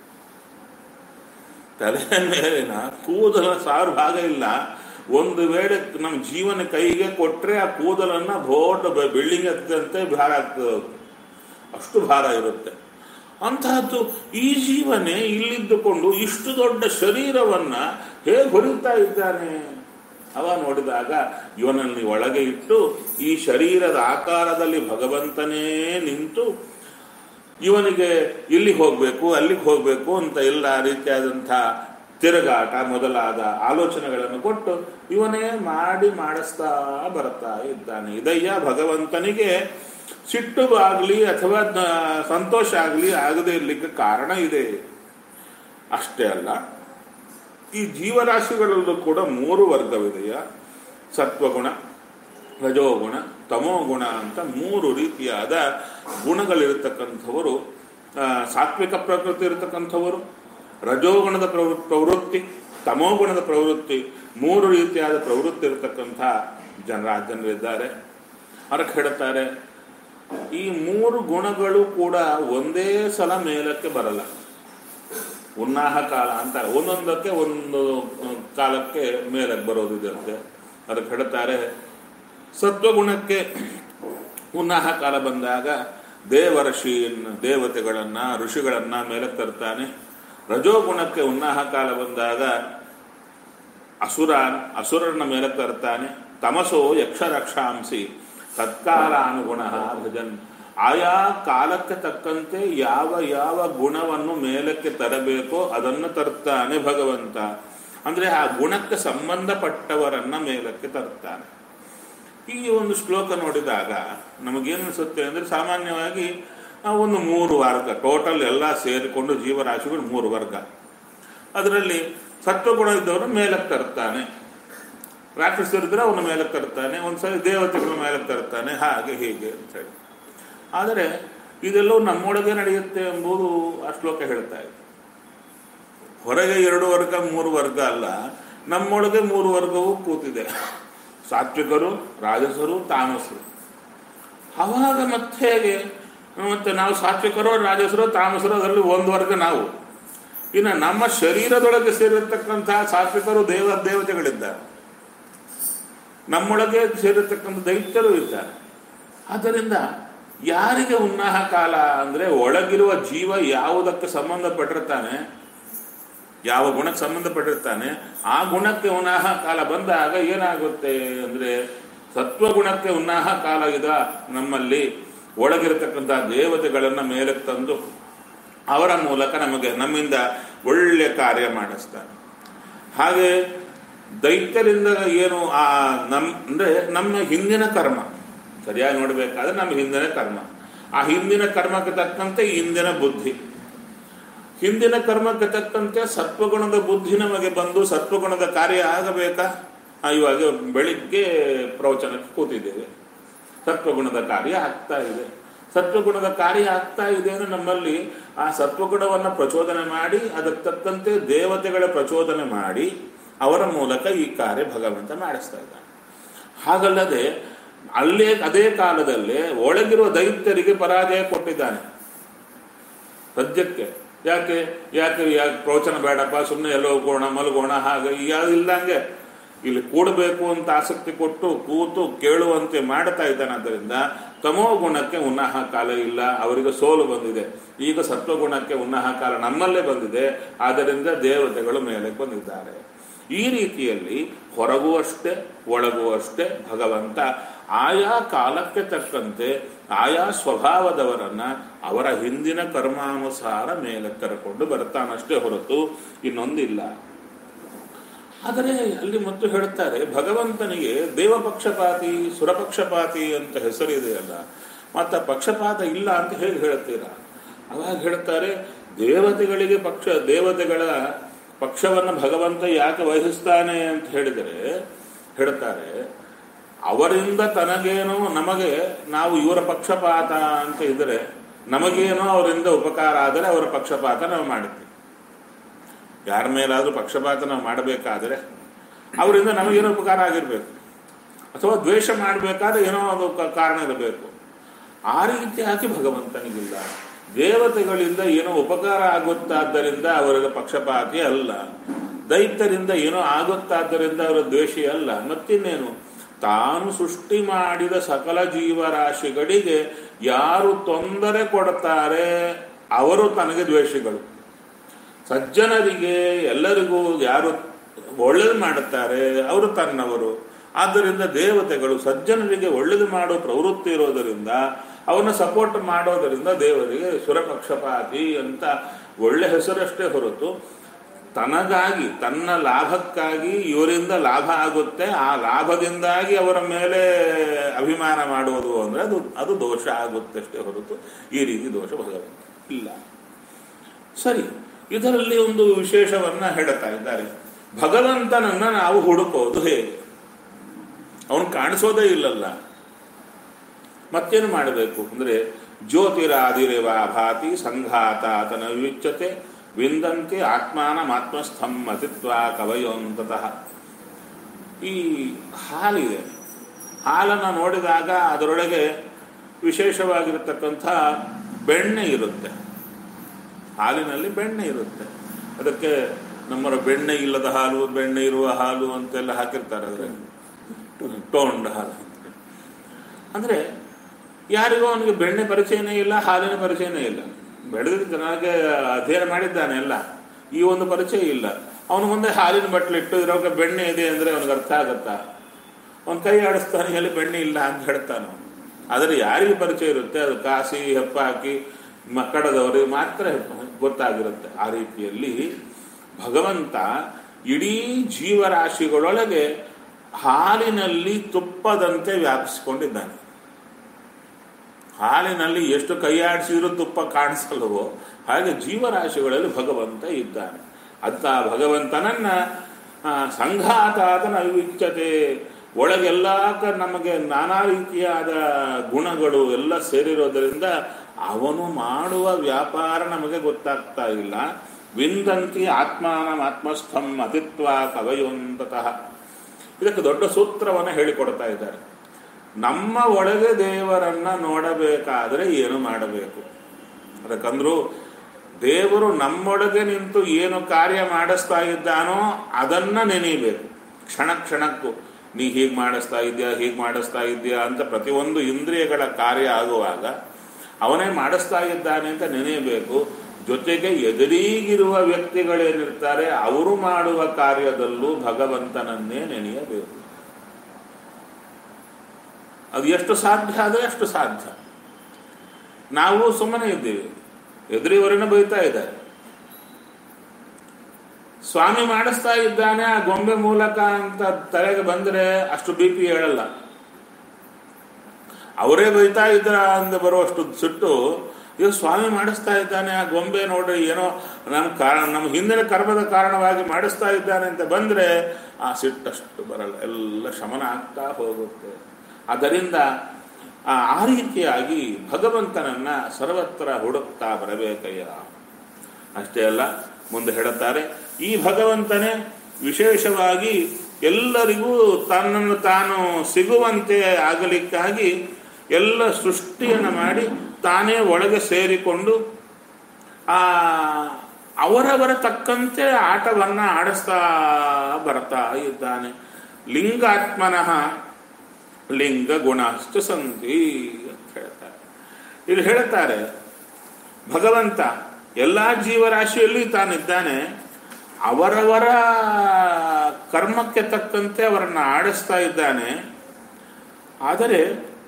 ತಲೆ ಮೇಲಿನ ಕೂದಲಿನ ಸಾವಿರ ಭಾಗ ಇಲ್ಲ ಒಂದು ವೇಳೆ ನಮ್ಮ ಜೀವನ ಕೈಗೆ ಕೊಟ್ರೆ ಆ ಕೂದಲನ್ನ ಬೋರ್ಡ್ ಬಿಲ್ಡಿಂಗ್ ಎತ್ತಂತೆ ಭಾರ ಆಗ್ತದೆ ಅಷ್ಟು ಭಾರ ಇರುತ್ತೆ ಅಂತಹದ್ದು ಈ ಜೀವನೇ ಇಲ್ಲಿದ್ದುಕೊಂಡು ಇಷ್ಟು ದೊಡ್ಡ ಶರೀರವನ್ನ ಹೇಗೆ ಹೊರಿತಾ ಇದ್ದಾನೆ ಅವ ನೋಡಿದಾಗ ಇವನಲ್ಲಿ ಒಳಗೆ ಇಟ್ಟು ಈ ಶರೀರದ ಆಕಾರದಲ್ಲಿ ಭಗವಂತನೇ ನಿಂತು ಇವನಿಗೆ ಇಲ್ಲಿಗೆ ಹೋಗ್ಬೇಕು ಅಲ್ಲಿಗೆ ಹೋಗ್ಬೇಕು ಅಂತ ಎಲ್ಲ ರೀತಿಯಾದಂಥ ತಿರುಗಾಟ ಮೊದಲಾದ ಆಲೋಚನೆಗಳನ್ನು ಕೊಟ್ಟು ಇವನೇ ಮಾಡಿ ಮಾಡಿಸ್ತಾ ಬರ್ತಾ ಇದ್ದಾನೆ ಇದಯ್ಯ ಭಗವಂತನಿಗೆ ಸಿಟ್ಟು ಆಗಲಿ ಅಥವಾ ಸಂತೋಷ ಆಗಲಿ ಆಗದೆ ಇರಲಿಕ್ಕೆ ಕಾರಣ ಇದೆ ಅಷ್ಟೇ ಅಲ್ಲ ಈ ಜೀವರಾಶಿಗಳಲ್ಲೂ ಕೂಡ ಮೂರು ವರ್ಗವಿದೆಯ ಸತ್ವಗುಣ ರಜೋಗುಣ ತಮೋಗುಣ ಅಂತ ಮೂರು ರೀತಿಯಾದ ಗುಣಗಳಿರತಕ್ಕಂಥವರು ಸಾತ್ವಿಕ ಪ್ರಕೃತಿ ಇರತಕ್ಕಂಥವರು ರಜೋಗುಣದ ಪ್ರವೃ ಪ್ರವೃತ್ತಿ ತಮೋಗುಣದ ಪ್ರವೃತ್ತಿ ಮೂರು ರೀತಿಯಾದ ಪ್ರವೃತ್ತಿ ಇರತಕ್ಕಂಥ ಜನರ ಜನರಿದ್ದಾರೆ ಅದಕ್ಕೆ ಹೇಳುತ್ತಾರೆ ಈ ಮೂರು ಗುಣಗಳು ಕೂಡ ಒಂದೇ ಸಲ ಮೇಲಕ್ಕೆ ಬರಲ್ಲ ಉನ್ನಾಹ ಕಾಲ ಅಂತ ಒಂದೊಂದಕ್ಕೆ ಒಂದು ಕಾಲಕ್ಕೆ ಮೇಲಕ್ಕೆ ಬರೋದಿದೆ ಅದಕ್ಕೆ ಹೇಳ್ತಾರೆ ಸತ್ವಗುಣಕ್ಕೆ ಉನ್ನಾಹ ಕಾಲ ಬಂದಾಗ ದೇವರ್ಷಿ ದೇವತೆಗಳನ್ನ ಋಷಿಗಳನ್ನ ಮೇಲಕ್ಕೆ ತರ್ತಾನೆ ರಜೋಗುಣಕ್ಕೆ ಉನ್ನಾಹ ಕಾಲ ಬಂದಾಗ ಅಸುರ ಅಸುರನ ಮೇಲಕ್ಕೆ ತರ್ತಾನೆ ತಮಸೋ ಯಕ್ಷರಕ್ಷಾಂಸಿ ತತ್ಕಾಲಾನುಗುಣ ಭಜನ್ ಆಯಾ ಕಾಲಕ್ಕೆ ತಕ್ಕಂತೆ ಯಾವ ಯಾವ ಗುಣವನ್ನು ಮೇಲಕ್ಕೆ ತರಬೇಕೋ ಅದನ್ನು ತರ್ತಾನೆ ಭಗವಂತ ಅಂದ್ರೆ ಆ ಗುಣಕ್ಕೆ ಸಂಬಂಧಪಟ್ಟವರನ್ನ ಮೇಲಕ್ಕೆ ತರ್ತಾನೆ ಈ ಒಂದು ಶ್ಲೋಕ ನೋಡಿದಾಗ ನಮಗೇನು ಅನಿಸುತ್ತೆ ಅಂದರೆ ಸಾಮಾನ್ಯವಾಗಿ ಆ ಒಂದು ಮೂರು ವರ್ಗ ಟೋಟಲ್ ಎಲ್ಲ ಸೇರಿಕೊಂಡು ಜೀವರಾಶಿಗಳು ಮೂರು ವರ್ಗ ಅದರಲ್ಲಿ ಸತ್ವಗುಣ ಇದ್ದವರು ಮೇಲಕ್ಕೆ ತರ್ತಾನೆ ರಾಕ್ಷಸರಿದ್ರೆ ಅವನ ಮೇಲಕ್ಕೆ ತರ್ತಾನೆ ಒಂದ್ಸರಿ ದೇವತೆಗಳ ಮೇಲಕ್ಕೆ ತರ್ತಾನೆ ಹಾಗೆ ಹೀಗೆ ಅಂತ ಹೇಳಿ ಆದರೆ ಇದೆಲ್ಲವೂ ನಮ್ಮೊಳಗೆ ನಡೆಯುತ್ತೆ ಎಂಬುದು ಆ ಶ್ಲೋಕ ಹೇಳ್ತಾ ಇದೆ ಹೊರಗೆ ಎರಡು ವರ್ಗ ಮೂರು ವರ್ಗ ಅಲ್ಲ ನಮ್ಮೊಳಗೆ ಮೂರು ವರ್ಗವೂ ಕೂತಿದೆ ಸಾತ್ವಿಕರು ರಾಜಸರು ತಾಮಸರು ಅವಾಗ ಮತ್ತೆ ಹೇಗೆ ಮತ್ತೆ ನಾವು ಸಾತ್ವಿಕರು ರಾಜಸರು ತಾಮಸರು ಅದರಲ್ಲಿ ಒಂದು ವರ್ಗ ನಾವು ಇನ್ನು ನಮ್ಮ ಶರೀರದೊಳಗೆ ಸೇರಿರ್ತಕ್ಕಂತಹ ಸಾತ್ವಿಕರು ದೇವ ದೇವತೆಗಳಿದ್ದಾರೆ ನಮ್ಮೊಳಗೆ ಸೇರಿರ್ತಕ್ಕಂಥ ದೈತ್ಯರು ಇದ್ದಾರೆ ಆದ್ದರಿಂದ ಯಾರಿಗೆ ಉನ್ನಾಹ ಕಾಲ ಅಂದರೆ ಒಳಗಿರುವ ಜೀವ ಯಾವುದಕ್ಕೆ ಸಂಬಂಧಪಟ್ಟಿರ್ತಾನೆ ಯಾವ ಗುಣಕ್ಕೆ ಸಂಬಂಧಪಟ್ಟಿರ್ತಾನೆ ಆ ಗುಣಕ್ಕೆ ಉನ್ನಾಹ ಕಾಲ ಬಂದಾಗ ಏನಾಗುತ್ತೆ ಅಂದರೆ ಸತ್ವಗುಣಕ್ಕೆ ಉನ್ನಾಹ ಕಾಲ ಇದ ನಮ್ಮಲ್ಲಿ ಒಳಗಿರತಕ್ಕಂಥ ದೇವತೆಗಳನ್ನು ಮೇಲಕ್ಕೆ ತಂದು ಅವರ ಮೂಲಕ ನಮಗೆ ನಮ್ಮಿಂದ ಒಳ್ಳೆಯ ಕಾರ್ಯ ಮಾಡಿಸ್ತಾನೆ ಹಾಗೆ ದೈತ್ಯರಿಂದ ಏನು ಆ ನಮ್ ಅಂದರೆ ನಮ್ಮ ಹಿಂದಿನ ಕರ್ಮ ಸರಿಯಾಗಿ ನೋಡಬೇಕಾದ್ರೆ ನಮ್ಮ ಹಿಂದಿನ ಕರ್ಮ ಆ ಹಿಂದಿನ ಕರ್ಮಕ್ಕೆ ತಕ್ಕಂತೆ ಹಿಂದಿನ ಬುದ್ಧಿ ಹಿಂದಿನ ಕರ್ಮಕ್ಕೆ ತಕ್ಕಂತೆ ಸತ್ವಗುಣದ ಬುದ್ಧಿ ನಮಗೆ ಬಂದು ಸತ್ವಗುಣದ ಕಾರ್ಯ ಆಗಬೇಕಾ ಆ, ಇವಾಗ ಬೆಳಿಗ್ಗೆ ಪ್ರವಚನಕ್ಕೆ ಕೂತಿದ್ದೇವೆ ಸತ್ವಗುಣದ ಕಾರ್ಯ ಆಗ್ತಾ ಇದೆ ಸತ್ವಗುಣದ ಕಾರ್ಯ ಆಗ್ತಾ ಇದೆ ಅಂದ್ರೆ ನಮ್ಮಲ್ಲಿ ಆ ಸತ್ವಗುಣವನ್ನು ಪ್ರಚೋದನೆ ಮಾಡಿ ಅದಕ್ಕೆ ತಕ್ಕಂತೆ ದೇವತೆಗಳ ಪ್ರಚೋದನೆ ಮಾಡಿ ಅವರ ಮೂಲಕ ಈ ಕಾರ್ಯ ಭಗವಂತ ಮಾಡಿಸ್ತಾ ಇದ್ದಾನೆ ಹಾಗಲ್ಲದೆ ಅಲ್ಲೇ ಅದೇ ಕಾಲದಲ್ಲೇ ಒಳಗಿರುವ ದೈತ್ಯರಿಗೆ ಪರಾಜಯ ಕೊಟ್ಟಿದ್ದಾನೆ ಸದ್ಯಕ್ಕೆ ಯಾಕೆ ಯಾಕೆ ಯಾಕೆ ಪ್ರವಚನ ಬೇಡಪ್ಪ ಸುಮ್ಮನೆ ಎಲ್ಲೋ ಹೋಗೋಣ ಮಲಗೋಣ ಹಾಗೆ ಯಾವ್ದು ಇಲ್ದಂಗೆ ಇಲ್ಲಿ ಕೂಡಬೇಕು ಅಂತ ಆಸಕ್ತಿ ಕೊಟ್ಟು ಕೂತು ಕೇಳುವಂತೆ ಮಾಡ್ತಾ ಇದ್ದಾನೆ ಆದ್ದರಿಂದ ತಮೋ ಗುಣಕ್ಕೆ ಉನ್ನಾಹ ಕಾಲ ಇಲ್ಲ ಅವರಿಗೆ ಸೋಲು ಬಂದಿದೆ ಈಗ ಸತ್ವಗುಣಕ್ಕೆ ಉನ್ನಾಹ ಕಾಲ ನಮ್ಮಲ್ಲೇ ಬಂದಿದೆ ಆದ್ದರಿಂದ ದೇವತೆಗಳು ಮೇಲೆ ಬಂದಿದ್ದಾರೆ ಈ ರೀತಿಯಲ್ಲಿ ಹೊರಗೂ ಅಷ್ಟೇ ಒಳಗೂ ಅಷ್ಟೇ ಭಗವಂತ ಆಯಾ ಕಾಲಕ್ಕೆ ತಕ್ಕಂತೆ ಆಯಾ ಸ್ವಭಾವದವರನ್ನ ಅವರ ಹಿಂದಿನ ಕರ್ಮಾನುಸಾರ ಮೇಲೆ ಕರ್ಕೊಂಡು ಬರ್ತಾನಷ್ಟೇ ಹೊರತು ಇನ್ನೊಂದಿಲ್ಲ ಆದರೆ ಅಲ್ಲಿ ಮತ್ತು ಹೇಳ್ತಾರೆ ಭಗವಂತನಿಗೆ ದೇವಪಕ್ಷಪಾತಿ ಸುರಪಕ್ಷಪಾತಿ ಅಂತ ಹೆಸರಿದೆಯಲ್ಲ ಮತ್ತು ಪಕ್ಷಪಾತ ಇಲ್ಲ ಅಂತ ಹೇಗೆ ಹೇಳ್ತೀರಾ ಅವಾಗ ಹೇಳ್ತಾರೆ ದೇವತೆಗಳಿಗೆ ಪಕ್ಷ ದೇವತೆಗಳ ಪಕ್ಷವನ್ನು ಭಗವಂತ ಯಾಕೆ ವಹಿಸ್ತಾನೆ ಅಂತ ಹೇಳಿದರೆ ಹೇಳ್ತಾರೆ ಅವರಿಂದ ತನಗೇನೋ ನಮಗೆ ನಾವು ಇವರ ಪಕ್ಷಪಾತ ಅಂತ ಇದ್ದರೆ ನಮಗೇನೋ ಅವರಿಂದ ಉಪಕಾರ ಆದರೆ ಅವರ ಪಕ್ಷಪಾತ ನಾವು ಮಾಡುತ್ತೀವಿ ಯಾರ ಮೇಲಾದರೂ ಪಕ್ಷಪಾತ ನಾವು ಮಾಡಬೇಕಾದರೆ ಅವರಿಂದ ನಮಗೇನೋ ಉಪಕಾರ ಆಗಿರಬೇಕು ಅಥವಾ ದ್ವೇಷ ಮಾಡಬೇಕಾದ್ರೆ ಏನೋ ಅದು ಕ- ಕಾರಣ ಇರಬೇಕು ಆ ರೀತಿಯಾಗಿ ಭಗವಂತನಿಗಿಲ್ಲ ದೇವತೆಗಳಿಂದ ಏನೋ ಉಪಕಾರ ಆಗುತ್ತಾದ್ದರಿಂದ ಅವರಿಗೆ ಪಕ್ಷಪಾತಿ ಅಲ್ಲ ದೈತ್ಯರಿಂದ ಏನೋ ಆಗುತ್ತಾದ್ದರಿಂದ ಅವರ ದ್ವೇಷಿ ಅಲ್ಲ ಮತ್ತಿನ್ನೇನು ತಾನು ಸೃಷ್ಟಿ ಮಾಡಿದ ಸಕಲ ಜೀವರಾಶಿಗಳಿಗೆ ಯಾರು ತೊಂದರೆ ಕೊಡ್ತಾರೆ ಅವರು ತನಗೆ ದ್ವೇಷಿಗಳು ಸಜ್ಜನರಿಗೆ ಎಲ್ಲರಿಗೂ ಯಾರು ಒಳ್ಳೇದು ಮಾಡುತ್ತಾರೆ ಅವರು ತನ್ನವರು ಆದ್ದರಿಂದ ದೇವತೆಗಳು ಸಜ್ಜನರಿಗೆ ಒಳ್ಳೇದು ಮಾಡೋ ಪ್ರವೃತ್ತಿ ಇರೋದರಿಂದ ಅವನ್ನ ಸಪೋರ್ಟ್ ಮಾಡೋದರಿಂದ ದೇವರಿಗೆ ಸುರಪಕ್ಷಪಾತಿ ಅಂತ ಒಳ್ಳೆ ಹೆಸರಷ್ಟೇ ಹೊರತು ತನಗಾಗಿ ತನ್ನ ಲಾಭಕ್ಕಾಗಿ ಇವರಿಂದ ಲಾಭ ಆಗುತ್ತೆ ಆ ಲಾಭದಿಂದಾಗಿ ಅವರ ಮೇಲೆ ಅಭಿಮಾನ ಮಾಡುವುದು ಅಂದರೆ ಅದು ಅದು ದೋಷ ಆಗುತ್ತೆ ಅಷ್ಟೇ ಹೊರತು ಈ ರೀತಿ ದೋಷ ಭಗವಂತ ಇಲ್ಲ ಸರಿ ಇದರಲ್ಲಿ ಒಂದು ವಿಶೇಷವನ್ನ ಹೇಳ್ತಾ ಇದ್ದಾರೆ ಭಗವಂತನನ್ನ ನಾವು ಹುಡುಕೋದು ಹೇಗೆ ಅವನು ಕಾಣಿಸೋದೇ ಇಲ್ಲಲ್ಲ ಮತ್ತೇನು ಮಾಡಬೇಕು ಅಂದ್ರೆ ಜ್ಯೋತಿರಾದಿರೇವ ಭಾತಿ ಸಂಘಾತ ತನ ವಿವಿಚ್ಯತೆ ವಿಂದಂತೆ ಆತ್ಮಾನಮಾತ್ಮಸ್ಥಂ ಅತಿತ್ವ ಕವಯೋಂತತಃ ಈ ಹಾಲಿದೆ ಹಾಲನ್ನು ನೋಡಿದಾಗ ಅದರೊಳಗೆ ವಿಶೇಷವಾಗಿರತಕ್ಕಂಥ ಬೆಣ್ಣೆ ಇರುತ್ತೆ ಹಾಲಿನಲ್ಲಿ ಬೆಣ್ಣೆ ಇರುತ್ತೆ ಅದಕ್ಕೆ ನಮ್ಮ ಬೆಣ್ಣೆ ಇಲ್ಲದ ಹಾಲು ಬೆಣ್ಣೆ ಇರುವ ಹಾಲು ಅಂತೆಲ್ಲ ಹಾಕಿರ್ತಾರೆ ಅದರಲ್ಲಿ ಟೋಂಡ್ ಹಾಲು ಅಂದರೆ ಯಾರಿಗೂ ಅವನಿಗೆ ಬೆಣ್ಣೆ ಪರಿಚಯನೇ ಇಲ್ಲ ಹಾಲಿನ ಪರಿಚಯನೇ ಇಲ್ಲ ಬೆಳೆದ ಚೆನ್ನಾಗಿ ಅಧ್ಯಯನ ಮಾಡಿದ್ದಾನೆ ಎಲ್ಲ ಈ ಒಂದು ಪರಿಚಯ ಇಲ್ಲ ಅವನು ಮುಂದೆ ಹಾಲಿನ ಬಟ್ಲಿಟ್ಟು ಇರೋಕೆ ಬೆಣ್ಣೆ ಇದೆ ಅಂದರೆ ಅವನಿಗೆ ಅರ್ಥ ಆಗತ್ತಾ ಅವನ ಕೈ ಆಡಿಸ್ತಾನೆ ಎಲ್ಲಿ ಬೆಣ್ಣೆ ಇಲ್ಲ ಅಂತ ಹೇಳ್ತಾನೆ ಅವ್ನು. ಆದರೆ ಯಾರಿಗೆ ಪರಿಚಯ ಇರುತ್ತೆ ಅದು ಕಾಸಿ ಹೆಪ್ಪ ಹಾಕಿ ಮಕ್ಕಳದವರಿಗೆ ಮಾತ್ರ ಗೊತ್ತಾಗಿರುತ್ತೆ ಆ ರೀತಿಯಲ್ಲಿ ಭಗವಂತ ಇಡೀ ಜೀವರಾಶಿಗಳೊಳಗೆ ಹಾಲಿನಲ್ಲಿ ತುಪ್ಪದಂತೆ ವ್ಯಾಪಿಸಿಕೊಂಡಿದ್ದಾನೆ ಹಾಲಿನಲ್ಲಿ ಎಷ್ಟು ಕೈಯಾಡಿಸಿದ್ರೂ ತುಪ್ಪ ಕಾಣಿಸಲ್ವೋ ಹಾಗೆ ಜೀವರಾಶಿಗಳಲ್ಲಿ ಭಗವಂತ ಇದ್ದಾನೆ ಅಂತ ಭಗವಂತನನ್ನ ಆ, ಸಂಘಾತಾತನ ವಿಚ್ಯತೆ ಒಳಗೆಲ್ಲ ಕ- ನಮಗೆ ನಾನಾ ರೀತಿಯಾದ ಗುಣಗಳು ಎಲ್ಲ ಸೇರಿರೋದರಿಂದ ಅವನು ಮಾಡುವ ವ್ಯಾಪಾರ ನಮಗೆ ಗೊತ್ತಾಗ್ತಾ ಇಲ್ಲ ವಿಂದಂತಿ ಆತ್ಮಾನಂ ಆತ್ಮಸ್ಥಂ ಅತಿತ್ವ ಕವಯೋಂತತಃ ಇದಕ್ಕೆ ದೊಡ್ಡ ಸೂತ್ರವನ್ನು ಹೇಳಿಕೊಡ್ತಾ ಇದ್ದಾರೆ ನಮ್ಮ ಒಳಗೆ ದೇವರನ್ನ ನೋಡಬೇಕಾದ್ರೆ ಏನು ಮಾಡಬೇಕು ಅದಕ್ಕಂದ್ರು ದೇವರು ನಮ್ಮೊಳಗೆ ನಿಂತು ಏನು ಕಾರ್ಯ ಮಾಡಿಸ್ತಾ ಇದ್ದಾನೋ ಅದನ್ನ ನೆನೀಬೇಕು ಕ್ಷಣ ಕ್ಷಣಕ್ಕೂ ನೀ ಹೀಗೆ ಮಾಡಿಸ್ತಾ ಇದೆಯಾ ಹೀಗೆ ಮಾಡಿಸ್ತಾ ಇದೆಯಾ ಅಂತ ಪ್ರತಿಯೊಂದು ಇಂದ್ರಿಯಗಳ ಕಾರ್ಯ ಆಗುವಾಗ ಅವನೇ ಮಾಡಿಸ್ತಾ ಇದ್ದಾನೆ ಅಂತ ನೆನೆಯಬೇಕು ಜೊತೆಗೆ ಎದುರೀಗಿರುವ ವ್ಯಕ್ತಿಗಳೇನಿರ್ತಾರೆ ಅವರು ಮಾಡುವ ಕಾರ್ಯದಲ್ಲೂ ಭಗವಂತನನ್ನೇ ನೆನೆಯಬೇಕು ಅದು ಎಷ್ಟು ಸಾಧ್ಯ ಆದರೆ ಅಷ್ಟು ಸಾಧ್ಯ ನಾವು ಸುಮ್ಮನೆ ಇದ್ದೀವಿ ಎದುರಿವರನ್ನ ಬೈತಾ ಇದ್ದಾರೆ ಸ್ವಾಮಿ ಮಾಡಿಸ್ತಾ ಇದ್ದಾನೆ ಆ ಗೊಂಬೆ ಮೂಲಕ ಅಂತ ತಲೆಗೆ ಬಂದ್ರೆ ಅಷ್ಟು ಬಿ ಪಿ ಹೇಳಲ್ಲ ಅವರೇ ಬೈತಾ ಇದ್ರ ಅಂತ ಬರುವಷ್ಟು ಸಿಟ್ಟು ಈಗ ಸ್ವಾಮಿ ಮಾಡಿಸ್ತಾ ಇದ್ದಾನೆ ಆ ಗೊಂಬೆ ನೋಡ್ರಿ ಏನೋ ನಮ್ಮ ಕಾರಣ ನಮ್ಮ ಹಿಂದಿನ ಕರ್ಮದ ಕಾರಣವಾಗಿ ಮಾಡಿಸ್ತಾ ಇದ್ದಾನೆ ಅಂತ ಬಂದ್ರೆ ಆ ಸಿಟ್ಟಷ್ಟು ಬರಲ್ಲ ಎಲ್ಲ ಶಮನ ಆಗ್ತಾ ಹೋಗುತ್ತೆ ಆದ್ದರಿಂದ ಆ ಆ ರೀತಿಯಾಗಿ ಭಗವಂತನನ್ನ ಸರ್ವತ್ರ ಹುಡುಕ್ತಾ ಬರಬೇಕಯ್ಯ ಅಷ್ಟೇ ಅಲ್ಲ ಮುಂದೆ ಹೇಳುತ್ತಾರೆ ಈ ಭಗವಂತನೇ ವಿಶೇಷವಾಗಿ ಎಲ್ಲರಿಗೂ ತನ್ನನ್ನು ತಾನು ಸಿಗುವಂತೆ ಆಗಲಿಕ್ಕಾಗಿ ಎಲ್ಲ ಸೃಷ್ಟಿಯನ್ನು ಮಾಡಿ ತಾನೇ ಒಳಗೆ ಸೇರಿಕೊಂಡು ಆ ಅವರವರ ತಕ್ಕಂತೆ ಆಟವನ್ನ ಆಡಿಸ್ತಾ ಬರ್ತಾ ಇದ್ದಾನೆ ಲಿಂಗಾತ್ಮನಃ ಲಿಂಗ ಗುಣಾಶ್ಚ ಸಂತಿ ಅಂತ ಹೇಳ್ತಾರೆ ಇಲ್ಲಿ ಹೇಳ್ತಾರೆ ಭಗವಂತ ಎಲ್ಲ ಜೀವರಾಶಿಯಲ್ಲಿ ತಾನಿದ್ದಾನೆ ಅವರವರ ಕರ್ಮಕ್ಕೆ ತಕ್ಕಂತೆ ಅವರನ್ನು ಆಡಿಸ್ತಾ ಇದ್ದಾನೆ ಆದರೆ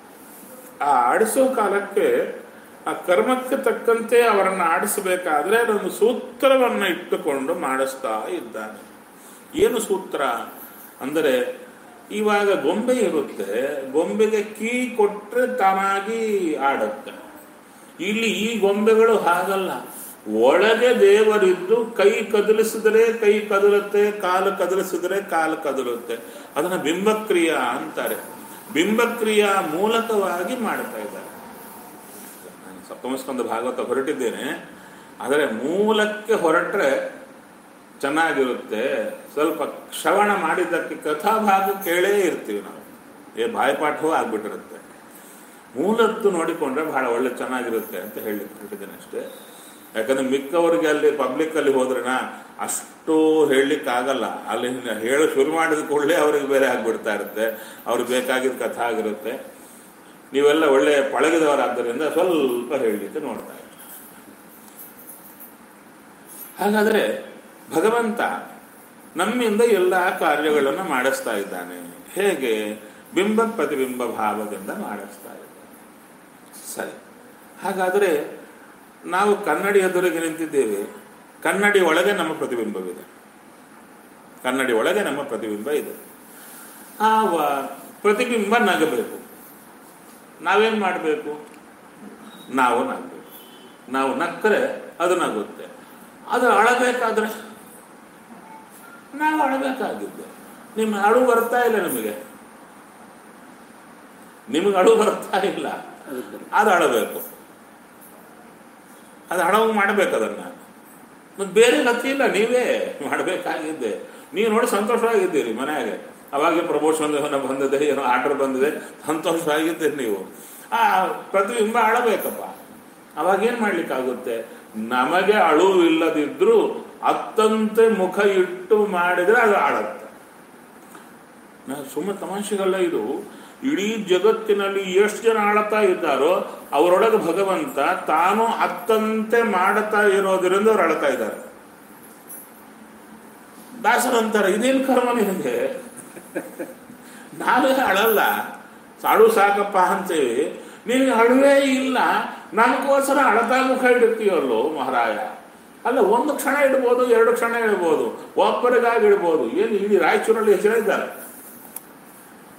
ಆ ಆಡಿಸೋ ಕಾಲಕ್ಕೆ ಆ ಕರ್ಮಕ್ಕೆ ತಕ್ಕಂತೆ ಅವರನ್ನು ಆಡಿಸಬೇಕಾದ್ರೆ ಅದೊಂದು ಸೂತ್ರವನ್ನು ಇಟ್ಟುಕೊಂಡು ಮಾಡಿಸ್ತಾ ಇದ್ದಾನೆ ಏನು ಸೂತ್ರ ಅಂದರೆ ಇವಾಗ ಗೊಂಬೆ ಇರುತ್ತೆ ಗೊಂಬೆಗೆ ಕೀ ಕೊಟ್ಟರೆ ತಾನಾಗಿ ಆಡುತ್ತೆ ಇಲ್ಲಿ ಈ ಗೊಂಬೆಗಳು ಹಾಗಲ್ಲ ಒಳಗೆ ದೇವರಿದ್ದು ಕೈ ಕದಲಿಸಿದರೆ ಕೈ ಕದಲುತ್ತೆ ಕಾಲು ಕದಲಿಸಿದರೆ ಕಾಲು ಕದಲುತ್ತೆ ಅದನ್ನ ಬಿಂಬಕ್ರಿಯಾ ಅಂತಾರೆ ಬಿಂಬಕ್ರಿಯಾ ಮೂಲಕವಾಗಿ ಮಾಡ್ತಾ ಇದ್ದಾರೆ ನಾನು ಸಪ್ತಮಸ್ಕಂದ ಭಾಗವತ ಹೊರಟಿದ್ದೇನೆ ಆದರೆ ಮೂಲಕ್ಕೆ ಹೊರಟ್ರೆ ಚೆನ್ನಾಗಿರುತ್ತೆ ಸ್ವಲ್ಪ ಶ್ರವಣ ಮಾಡಿದ್ದಕ್ಕೆ ಕಥಾಭಾಗ ಕೇಳೇ ಇರ್ತೀವಿ ನಾವು ಏ ಬಾಯ್ಪಾಠವೂ ಆಗ್ಬಿಟ್ಟಿರುತ್ತೆ ಮೂಲದ್ದು ನೋಡಿಕೊಂಡ್ರೆ ಬಹಳ ಒಳ್ಳೆ ಚೆನ್ನಾಗಿರುತ್ತೆ ಅಂತ ಹೇಳಿ ಹೊರಟಿದ್ದೇನೆ ಅಷ್ಟೇ ಯಾಕಂದ್ರೆ ಮಿಕ್ಕವರಿಗೆ ಅಲ್ಲಿ ಪಬ್ಲಿಕ್ ಅಲ್ಲಿ ಹೋದ್ರೆನ ಅಷ್ಟು ಹೇಳಲಿಕ್ಕಾಗಲ್ಲ ಅಲ್ಲಿ ಹೇಳು ಶುರು ಮಾಡಿದ ಕೂಡಲೇ ಅವ್ರಿಗೆ ಬೇರೆ ಆಗ್ಬಿಡ್ತಾ ಇರುತ್ತೆ ಅವ್ರಿಗೆ ಬೇಕಾಗಿದ್ದ ಕಥೆ ಆಗಿರುತ್ತೆ ನೀವೆಲ್ಲ ಒಳ್ಳೆ ಪಳಗಿದವರಾದ್ದರಿಂದ ಸ್ವಲ್ಪ ಹೇಳಲಿಕ್ಕೆ ನೋಡ್ತಾ ಇದ್ದಾರೆ ಹಾಗಾದ್ರೆ ಭಗವಂತ ನಮ್ಮಿಂದ ಎಲ್ಲ ಕಾರ್ಯಗಳನ್ನು ಮಾಡಿಸ್ತಾ ಇದ್ದಾನೆ ಹೇಗೆ ಬಿಂಬ ಪ್ರತಿಬಿಂಬ ಭಾವದಿಂದ ಮಾಡಿಸ್ತಾ ಇದ್ದಾನೆ ಸರಿ ಹಾಗಾದರೆ ನಾವು ಕನ್ನಡಿ ಎದುರಿಗೆ ನಿಂತಿದ್ದೇವೆ ಕನ್ನಡಿ ಒಳಗೆ ನಮ್ಮ ಪ್ರತಿಬಿಂಬವಿದೆ ಕನ್ನಡಿ ಒಳಗೆ ನಮ್ಮ ಪ್ರತಿಬಿಂಬ ಇದೆ ಆ ವ- ಪ್ರತಿಬಿಂಬ ನಗಬೇಕು ನಾವೇನ್ ಮಾಡಬೇಕು ನಾವು ನಗಬೇಕು ನಾವು ನಕ್ಕರೆ ಅದು ನಗುತ್ತೆ ಅದು ಅಳಬೇಕಾದ್ರೆ ನಾವು ಅಳಬೇಕಾಗಿದ್ದೆ ನಿಮ್ಮ ಅಳು ಬರ್ತಾ ಇಲ್ಲ ನಿಮಗೆ ನಿಮಗೆ ಅಳು ಬರ್ತಾ ಇಲ್ಲ ಅದು ಅಳಬೇಕು ಅದು ಹಣವು ಮಾಡಬೇಕು ಅದನ್ನ ಮತ್ತೆ ಬೇರೆ ಗತಿ ಇಲ್ಲ ನೀವೇ ಮಾಡಬೇಕಾಗಿದ್ದೆ ನೀವು ನೋಡಿ ಸಂತೋಷವಾಗಿದ್ದೀರಿ ಮನೆಯಾಗೆ ಅವಾಗೆ ಪ್ರಮೋಷನ್ ಏನೋ ಬಂದಿದೆ ಏನೋ ಆರ್ಡರ್ ಬಂದಿದೆ ಸಂತೋಷವಾಗಿದ್ದೀರಿ ನೀವು ಆ ಪ್ರತಿಬಿಂಬ ಅಳಬೇಕಪ್ಪ ಅವಾಗ ಏನ್ ಮಾಡ್ಲಿಕ್ಕಾಗುತ್ತೆ ನಮಗೆ ಅಳುವಿಲ್ಲದಿದ್ರೂ ಅತ್ತಂತೆ ಮುಖ ಇಟ್ಟು ಮಾಡಿದ್ರೆ ಅದು ಆಳುತ್ತೆ ನಾ ಸುಮ್ಮನೆ ತಮಾಷೆಗಲ್ಲ ಇದು ಇಡೀ ಜಗತ್ತಿನಲ್ಲಿ ಎಷ್ಟು ಜನ ಆಳ್ತಾ ಇದ್ದಾರೋ ಅವರೊಳಗೆ ಭಗವಂತ ತಾನು ಅತ್ತಂತೆ ಮಾಡುತ್ತಾ ಇರೋದ್ರಿಂದ ಅವ್ರು ಅಳ್ತಾ ಇದ್ದಾರೆ ದಾಸರಂತಾರೆ ಇದೇನು ಕರ್ಮ ನಿನಗೆ ನಾವೇ ಅಳಲ್ಲ ಸಾಡು ಸಾಕಪ್ಪ ಅಂತೀವಿ ನಿನಗೆ ಅಳುವೇ ಇಲ್ಲ ನಮಗೋಸ್ಕರ ಅಳತಾ ಮುಖ ಇಡುತ್ತೀಯಲ್ಲೋ ಮಹಾರಾಯ ಅಲ್ಲ ಒಂದು ಕ್ಷಣ ಇಡ್ಬೋದು ಎರಡು ಕ್ಷಣ ಇಡ್ಬೋದು ಒಬ್ಬರಿಗಾಗಿ ಇಡ್ಬೋದು ಏನು ಇಡೀ ರಾಯಚೂರಲ್ಲಿ ಎಷ್ಟು ಜನ ಇದ್ದಾರೆ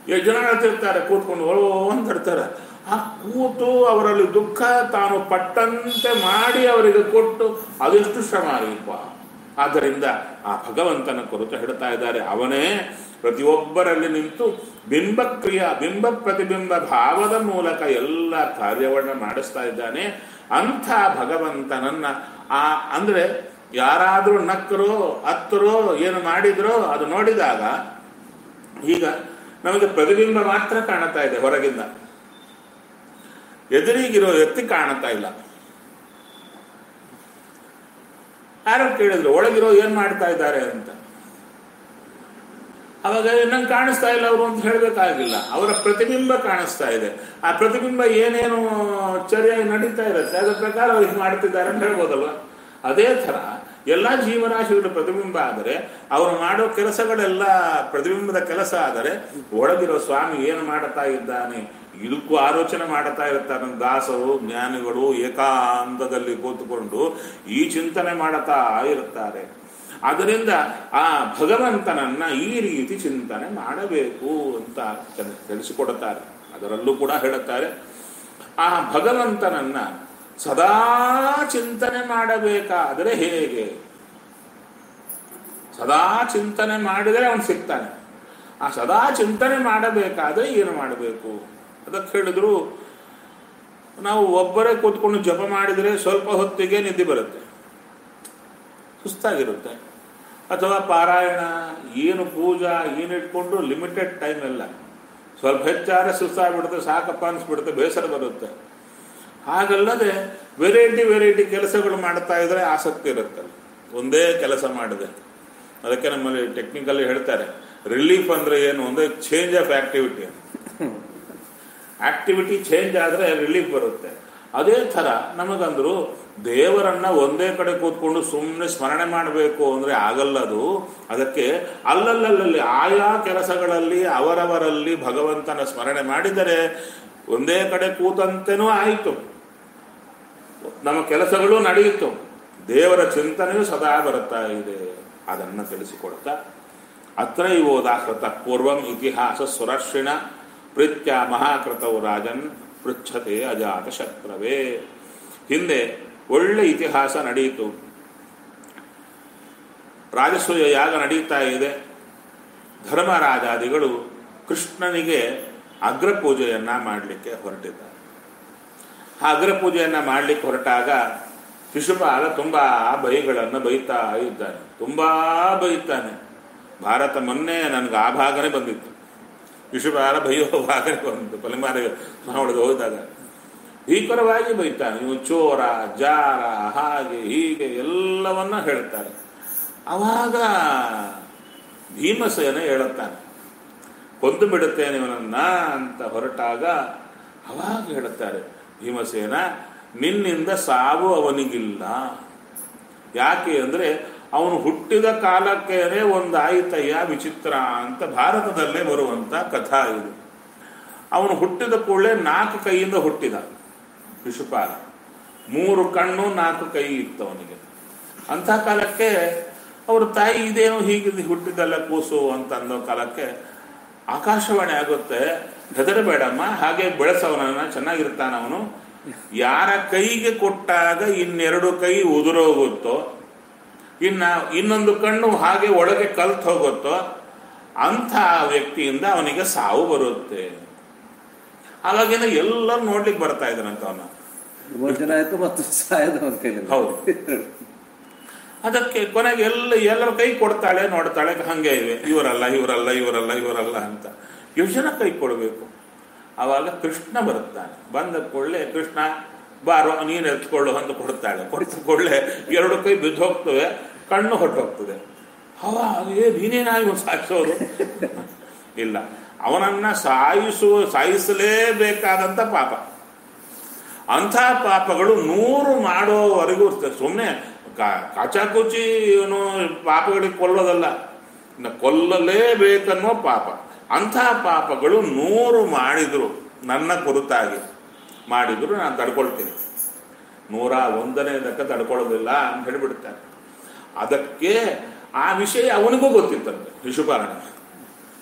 ಎಷ್ಟು ಜನ ಹೇಳ್ತಿರ್ತಾರೆ ಕೂತ್ಕೊಂಡು ಓ ಅಂತ ಇರ್ತಾರೆ ಆ ಕೂತು ಅವರಲ್ಲಿ ದುಃಖ ತಾನು ಪಟ್ಟಂತೆ ಮಾಡಿ ಅವರಿಗೆ ಕೊಟ್ಟು ಅದೆಷ್ಟು ಶ್ರಮ ಅಲ್ಪ ಆದ್ದರಿಂದ ಆ ಭಗವಂತನ ಕುರಿತು ಹೇಳ್ತಾ ಇದ್ದಾರೆ ಅವನೇ ಪ್ರತಿಯೊಬ್ಬರಲ್ಲಿ ನಿಂತು ಬಿಂಬ ಕ್ರಿಯಾ ಬಿಂಬ ಪ್ರತಿಬಿಂಬ ಭಾವದ ಮೂಲಕ ಎಲ್ಲ ಕಾರ್ಯವನ್ನು ಮಾಡಿಸ್ತಾ ಇದ್ದಾನೆ ಅಂಥ ಭಗವಂತನನ್ನ ಆ ಅಂದ್ರೆ ಯಾರಾದರೂ ನಕ್ಕರೋ ಹತ್ತರೋ ಏನು ಮಾಡಿದ್ರೋ ಅದು ನೋಡಿದಾಗ ಈಗ ನಮಗೆ ಪ್ರತಿಬಿಂಬ ಮಾತ್ರ ಕಾಣುತ್ತಾ ಇದೆ ಹೊರಗಿಂದ ಎದುರಿಗಿರೋ ಎತ್ತಿ ಕಾಣುತ್ತಾ ಇಲ್ಲ ಯಾರು ಕೇಳಿದ್ರು ಒಳಗಿರೋ ಏನ್ ಮಾಡ್ತಾ ಇದ್ದಾರೆ ಅಂತ ಅವಾಗ ನಂಗೆ ಕಾಣಿಸ್ತಾ ಇಲ್ಲ ಅವರು ಅಂತ ಹೇಳಬೇಕಾಗಿಲ್ಲ ಅವರ ಪ್ರತಿಬಿಂಬ ಕಾಣಿಸ್ತಾ ಇದೆ ಆ ಪ್ರತಿಬಿಂಬ ಏನೇನು ಚರ್ಯ ನಡೀತಾ ಇರುತ್ತೆ ಅದರ ಪ್ರಕಾರ ಅವ್ರು ಇದು ಮಾಡ್ತಿದ್ದಾರೆ ಅಂತ ಹೇಳ್ಬೋದಲ್ವ ಅದೇ ಥರ ಎಲ್ಲ ಜೀವರಾಶಿಗಳ ಪ್ರತಿಬಿಂಬ ಆದರೆ ಅವರು ಮಾಡೋ ಕೆಲಸಗಳೆಲ್ಲ ಪ್ರತಿಬಿಂಬದ ಕೆಲಸ ಆದರೆ ಒಳಗಿರೋ ಸ್ವಾಮಿ ಏನು ಮಾಡುತ್ತಾ ಇದ್ದಾನೆ ಇದಕ್ಕೂ ಆಲೋಚನೆ ಮಾಡುತ್ತಾ ಇರ್ತಾರೆ ದಾಸರು ಜ್ಞಾನಿಗಳು ಏಕಾಂತದಲ್ಲಿ ಕೂತುಕೊಂಡು ಈ ಚಿಂತನೆ ಮಾಡುತ್ತಾ ಇರುತ್ತಾರೆ ಅದರಿಂದ ಆ ಭಗವಂತನನ್ನ ಈ ರೀತಿ ಚಿಂತನೆ ಮಾಡಬೇಕು ಅಂತ ತಿಳಿಸಿಕೊಡುತ್ತಾರೆ ಅದರಲ್ಲೂ ಕೂಡ ಹೇಳುತ್ತಾರೆ ಆ ಭಗವಂತನನ್ನ ಸದಾ ಚಿಂತನೆ ಮಾಡಬೇಕಾದರೆ ಹೇಗೆ ಸದಾ ಚಿಂತನೆ ಮಾಡಿದರೆ ಅವನು ಸಿಗ್ತಾನೆ ಆ ಸದಾ ಚಿಂತನೆ ಮಾಡಬೇಕಾದ್ರೆ ಏನು ಮಾಡಬೇಕು ಅದಕ್ಕೆ ಹೇಳಿದ್ರು ನಾವು ಒಬ್ಬರೇ ಕೂತ್ಕೊಂಡು ಜಪ ಮಾಡಿದರೆ ಸ್ವಲ್ಪ ಹೊತ್ತಿಗೆ ನಿದ್ದೆ ಬರುತ್ತೆ ಸುಸ್ತಾಗಿರುತ್ತೆ ಅಥವಾ ಪಾರಾಯಣ ಏನು ಪೂಜಾ ಏನು ಇಟ್ಕೊಂಡು ಲಿಮಿಟೆಡ್ ಟೈಮ್ ಎಲ್ಲ ಸ್ವಲ್ಪ ಹೆಚ್ಚಾದ್ರೆ ಸುಸ್ತಾಗ್ಬಿಡುತ್ತೆ ಸಾಕಪ್ಪ ಅನಿಸ್ಬಿಡುತ್ತೆ ಬೇಸರ ಬರುತ್ತೆ ಹಾಗಲ್ಲದೆ ವೆರೈಟಿ ವೆರೈಟಿ ಕೆಲಸಗಳು ಮಾಡ್ತಾ ಇದ್ರೆ ಆಸಕ್ತಿ ಇರುತ್ತೆ ಒಂದೇ ಕೆಲಸ ಮಾಡಿದೆ ಅದಕ್ಕೆ ನಮ್ಮಲ್ಲಿ ಟೆಕ್ನಿಕಲ್ಲಿ ಹೇಳ್ತಾರೆ ರಿಲೀಫ್ ಅಂದ್ರೆ ಏನು ಅಂದ್ರೆ change of activity activity change ಆದರೆ ರಿಲೀಫ್ ಬರುತ್ತೆ ಅದೇ ಥರ ನಮಗಂದ್ರು ದೇವರನ್ನ ಒಂದೇ ಕಡೆ ಕೂತ್ಕೊಂಡು ಸುಮ್ಮನೆ ಸ್ಮರಣೆ ಮಾಡಬೇಕು ಅಂದ್ರೆ ಆಗಲ್ಲದು ಅದಕ್ಕೆ ಅಲ್ಲಲ್ಲಲ್ಲಿ ಆಯಾ ಕೆಲಸಗಳಲ್ಲಿ ಅವರವರಲ್ಲಿ ಭಗವಂತನ ಸ್ಮರಣೆ ಮಾಡಿದರೆ ಒಂದೇ ಕಡೆ ಕೂತಂತೆನೂ ಆಯಿತು ನಮ್ಮ ಕೆಲಸಗಳು ನಡೆಯಿತು ದೇವರ ಚಿಂತನೆಯೂ ಸದಾ ಬರುತ್ತಾ ಇದೆ ಅದನ್ನು ತಿಳಿಸಿಕೊಡ್ತಾ ಅತ್ರ ಇವೋದಾಕೃತ ಪೂರ್ವಂ ಇತಿಹಾಸ ಸುರಕ್ಷಿಣ ಪ್ರೀತ್ಯ ಮಹಾಕೃತವು ರಾಜನ್ ಪೃಚ್ಛತೆ ಅಜಾತ ಶತ್ರವೇ ಹಿಂದೆ ಒಳ್ಳೆ ಇತಿಹಾಸ ನಡೆಯಿತು ರಾಜಸೂಯ ಯಾಗ ನಡೀತಾ ಇದೆ ಧರ್ಮರಾಜಾದಿಗಳು ಕೃಷ್ಣನಿಗೆ ಅಗ್ರಪೂಜೆಯನ್ನ ಮಾಡಲಿಕ್ಕೆ ಹೊರಟಿದ್ದಾರೆ ಆ ಅಗ್ರಪೂಜೆಯನ್ನ ಮಾಡಲಿಕ್ಕೆ ಹೊರಟಾಗ ಶಿಶುಪಾಲ ತುಂಬಾ ಬೈಗಳನ್ನು ಬೈತಾ ಇದ್ದಾನೆ ತುಂಬಾ ಬೈತಾನೆ ಭಾರತ ಮೊನ್ನೆ ನನಗೆ ಆ ಭಾಗನೇ ಬಂದಿತ್ತು ಶಿಶುಪಾಲ ಬೈಯೋ ಭಾಗನೇ ಬಂದಿತ್ತು ಪಲಿಮಾರಿ ಹೊಡೆದು ಹೋದಾಗ ಭೀಕರವಾಗಿ ಬೈತಾನೆ ನೀವು ಚೋರ ಜಾರ ಹಾಗೆ ಹೀಗೆ ಎಲ್ಲವನ್ನ ಹೇಳ್ತಾರೆ ಅವಾಗ ಭೀಮಸೇನ ಹೇಳುತ್ತಾನೆ ಕೊಂದು ಬಿಡುತ್ತೇನೆ ಇವನನ್ನ ಅಂತ ಹೊರಟಾಗ ಅವಾಗ ಹೇಳುತ್ತಾರೆ ಭೀಮಸೇನ ನಿನ್ನಿಂದ ಸಾವು ಅವನಿಗಿಲ್ಲ ಯಾಕೆ ಅಂದ್ರೆ ಅವನು ಹುಟ್ಟಿದ ಕಾಲಕ್ಕೇನೆ ಒಂದು ಆಯಿತಯ್ಯ ವಿಚಿತ್ರ ಅಂತ ಭಾರತದಲ್ಲೇ ಬರುವಂತ ಕಥಾ ಇದು ಅವನು ಹುಟ್ಟಿದ ಕೂಡಲೇ ನಾಲ್ಕು ಕೈಯಿಂದ ಹುಟ್ಟಿದ ಶಿಶುಪಾಲ ಮೂರು ಕಣ್ಣು ನಾಲ್ಕು ಕೈ ಇತ್ತು ಅವನಿಗೆ ಅಂಥ ಕಾಲಕ್ಕೆ ಅವ್ರ ತಾಯಿ ಇದೇನು ಹೀಗೆ ಹುಟ್ಟಿದಲ್ಲ ಕೂಸು ಅಂತ ಅನ್ನೋ ಕಾಲಕ್ಕೆ ಆಕಾಶವಾಣಿ ಆಗುತ್ತೆ ಹೆದರಬೇಡಮ್ಮ ಹಾಗೆ ಬೆಳೆಸವನನ್ನ ಚೆನ್ನಾಗಿರ್ತಾನ ಅವನು ಯಾರ ಕೈಗೆ ಕೊಟ್ಟಾಗ ಇನ್ನೆರಡು ಕೈ ಉದುರೋಗುತ್ತೋ ಇನ್ನ ಇನ್ನೊಂದು ಕಣ್ಣು ಹಾಗೆ ಒಳಗೆ ಕಲ್ತ್ ಹೋಗುತ್ತೋ ಅಂಥ ವ್ಯಕ್ತಿಯಿಂದ ಅವನಿಗೆ ಸಾವು ಬರುತ್ತೆ ಹಾಗಾಗಿನ ಎಲ್ಲರೂ ನೋಡ್ಲಿಕ್ಕೆ ಬರ್ತಾ ಇದ್ರಂತ ಅವನ ಮೂರು ಜನ ಆಯ್ತು ಮತ್ತು ಸಾಯದ ಕೈಲಿ ಹೌದು. ಅದಕ್ಕೆ ಕೊನೆಗೆ ಎಲ್ಲ ಎಲ್ಲರ ಕೈ ಕೊಡ್ತಾಳೆ ನೋಡ್ತಾಳೆ ಹಂಗೆ ಇವೆ ಇವರಲ್ಲ ಇವರಲ್ಲ ಇವರಲ್ಲ ಇವರಲ್ಲ ಅಂತ ಎಷ್ಟು ಜನ ಕೈ ಕೊಡಬೇಕು ಆವಾಗ ಕೃಷ್ಣ ಬರುತ್ತಾನೆ ಬಂದ ಕೂಡಲೇ ಕೃಷ್ಣ ಬಾರೋ ನೀನು ಎತ್ಕೊಳ್ಳು ಅಂತ ಕೊಡ್ತಾಳೆ ಕೊಡ್ತ ಕೂಡಲೇ ಎರಡು ಕೈ ಬಿದ್ದು ಹೋಗ್ತವೆ ಕಣ್ಣು ಹೊಟ್ಟೋಗ್ತದೆ ಅವಾಗ ಏ ನೀನೇನಾಗಿ ಸಾಯಿಸೋರು ಇಲ್ಲ ಅವನನ್ನ ಸಾಯಿಸುವ ಸಾಯಿಸಲೇಬೇಕಾದಂತ ಪಾಪ ಅಂಥ ಪಾಪಗಳು ನೂರು ಮಾಡೋವರೆಗೂ ಇರ್ತದೆ ಸುಮ್ಮನೆ ಕಾಚಾಕುಚಿ ಏನು ಪಾಪಗಳಿಗೆ ಕೊಲ್ಲೋದಲ್ಲ ಇನ್ನು ಕೊಲ್ಲಲೇಬೇಕನ್ನೋ ಪಾಪ ಅಂಥ ಪಾಪಗಳು ನೂರು ಮಾಡಿದ್ರು ನನ್ನ ಕುರಿತಾಗಿ ಮಾಡಿದ್ರು ನಾನು ತಡ್ಕೊಳ್ತೀನಿ ನೂರ ಒಂದನೇದಕ್ಕೆ ತಡ್ಕೊಳ್ಳೋದಿಲ್ಲ ಅಂತ ಹೇಳಿಬಿಡ್ತಾರೆ ಅದಕ್ಕೆ ಆ ವಿಷಯ ಅವನಿಗೂ ಗೊತ್ತಿತ್ತಂತೆ ಶಿಶುಪಾಲನ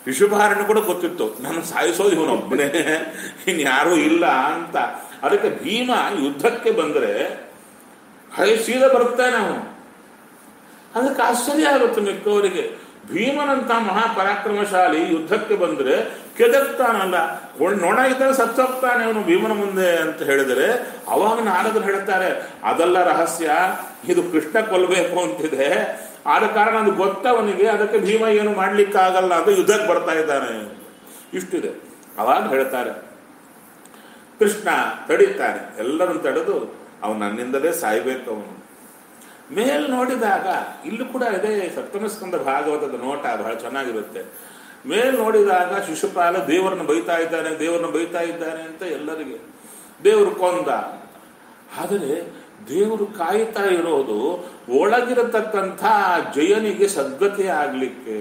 ಋಷಭಾರಣ ಕೂಡ ಗೊತ್ತಿತ್ತು ನಾನು ಸಾಯಿಸೋದು ಇವನೊಬ್ಬನೇ ಇನ್ಯಾರೂ ಇಲ್ಲ ಅಂತ ಅದಕ್ಕೆ ಭೀಮ ಯುದ್ಧಕ್ಕೆ ಬಂದರೆ ಹೈ ಸೀದಾ ಬರ್ತಾನೆ ಅವನು ಅದಕ್ಕೆ ಆಶ್ಚರ್ಯ ಆಗುತ್ತೆ ಮಿಕ್ಕವರಿಗೆ ಭೀಮನಂತ ಮಹಾಪರಾಕ್ರಮಶಾಲಿ ಯುದ್ಧಕ್ಕೆ ಬಂದ್ರೆ ಕೆದಕ್ತಾನಲ್ಲ ಒಳ್ ನೋಡ ಇದ್ದಾಗ ಸತ್ತೋಗ್ತಾನೆ ಅವನು ಭೀಮನ ಮುಂದೆ ಅಂತ ಹೇಳಿದರೆ ಅವಾಗ ನಾರದರು ಹೇಳ್ತಾರೆ ಅದಲ್ಲ ರಹಸ್ಯ ಇದು ಕೃಷ್ಣ ಕೊಲ್ಲಬೇಕು ಅಂತಿದೆ ಆದ ಕಾರಣ ಅದು ಗೊತ್ತವನಿಗೆ ಅದಕ್ಕೆ ಭೀಮ ಏನು ಮಾಡ್ಲಿಕ್ಕಾಗಲ್ಲ ಅಂತ ಯುದ್ಧಕ್ಕೆ ಬರ್ತಾ ಇದ್ದಾನೆ ಇಷ್ಟಿದೆ ಅವಾಗ ಹೇಳ್ತಾರೆ ಕೃಷ್ಣ ತಡೀತಾನೆ ಎಲ್ಲರನ್ನು ತಡೆದು ಅವನು ನನ್ನಿಂದಲೇ ಸಾಯ್ಬೇಕು ಅವನು ಮೇಲ್ ನೋಡಿದಾಗ ಇಲ್ಲೂ ಕೂಡ ಇದೆ ಸಪ್ತಮಸ್ಕಂದ ಭಾಗವತದ ನೋಟ ಬಹಳ ಚೆನ್ನಾಗಿರುತ್ತೆ ಮೇಲ್ ನೋಡಿದಾಗ ಶಿಶುಪಾಲ ದೇವರನ್ನು ಬೈತಾ ಇದ್ದಾನೆ ದೇವರನ್ನು ಬೈತಾ ಇದ್ದಾನೆ ಅಂತ ಎಲ್ಲರಿಗೆ ದೇವರು ಕೊಂದ ಆದರೆ ದೇವರು ಕಾಯ್ತಾ ಇರೋದು ಒಳಗಿರತಕ್ಕಂಥ ಜಯನಿಗೆ ಸದ್ಗತಿ ಆಗ್ಲಿಕ್ಕೆ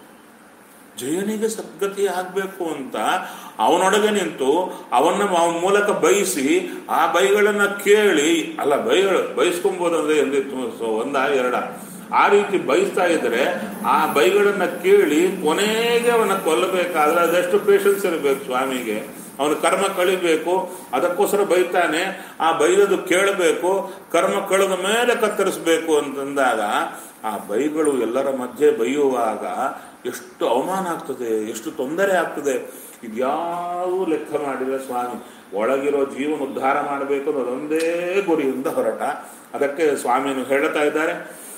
ಜಯನಿಗೆ ಸದ್ಗತಿ ಆಗ್ಬೇಕು ಅಂತ ಅವನೊಳಗೆ ನಿಂತು ಅವನ ಅವನ ಮೂಲಕ ಬಯಸಿ ಆ ಬೈಗಳನ್ನ ಕೇಳಿ ಅಲ್ಲ ಬೈಗಳು ಬಯಸ್ಕೊಂಬೋದಂದ್ರೆ ಎಂದಿತ್ತು ಸೊ ಒಂದ ಎರಡ ಆ ರೀತಿ ಬಯಸ್ತಾ ಇದ್ರೆ ಆ ಬೈಗಳನ್ನ ಕೇಳಿ ಕೊನೆಗೆ ಅವನ ಕೊಲ್ಲಬೇಕಾದ್ರೆ ಅದೆಷ್ಟು ಪೇಷನ್ಸ್ ಇರಬೇಕು ಸ್ವಾಮಿಗೆ ಅವನ ಕರ್ಮ ಕಳಿಬೇಕು ಅದಕ್ಕೋಸ್ಕರ ಬೈತಾನೆ ಆ ಬೈದದು ಕೇಳಬೇಕು ಕರ್ಮ ಕಳೆದ ಮೇಲೆ ಕತ್ತರಿಸಬೇಕು ಅಂತಂದಾಗ ಆ ಬೈಗಳು ಎಲ್ಲರ ಮಧ್ಯೆ ಬೈಯುವಾಗ ಎಷ್ಟು ಅವಮಾನ ಆಗ್ತದೆ ಎಷ್ಟು ತೊಂದರೆ ಆಗ್ತದೆ ಇದ್ಯಾವುದೂ ಲೆಕ್ಕ ಮಾಡಿದ ಸ್ವಾಮಿ ಒಳಗಿರೋ ಜೀವನ ಉದ್ಧಾರ ಮಾಡಬೇಕು ಅನ್ನೋದೊಂದೇ ಗುರಿಯಿಂದ ಹೊರಟ ಅದಕ್ಕೆ ಸ್ವಾಮಿಯನ್ನು ಹೇಳ್ತಾ ಇದ್ದಾರೆ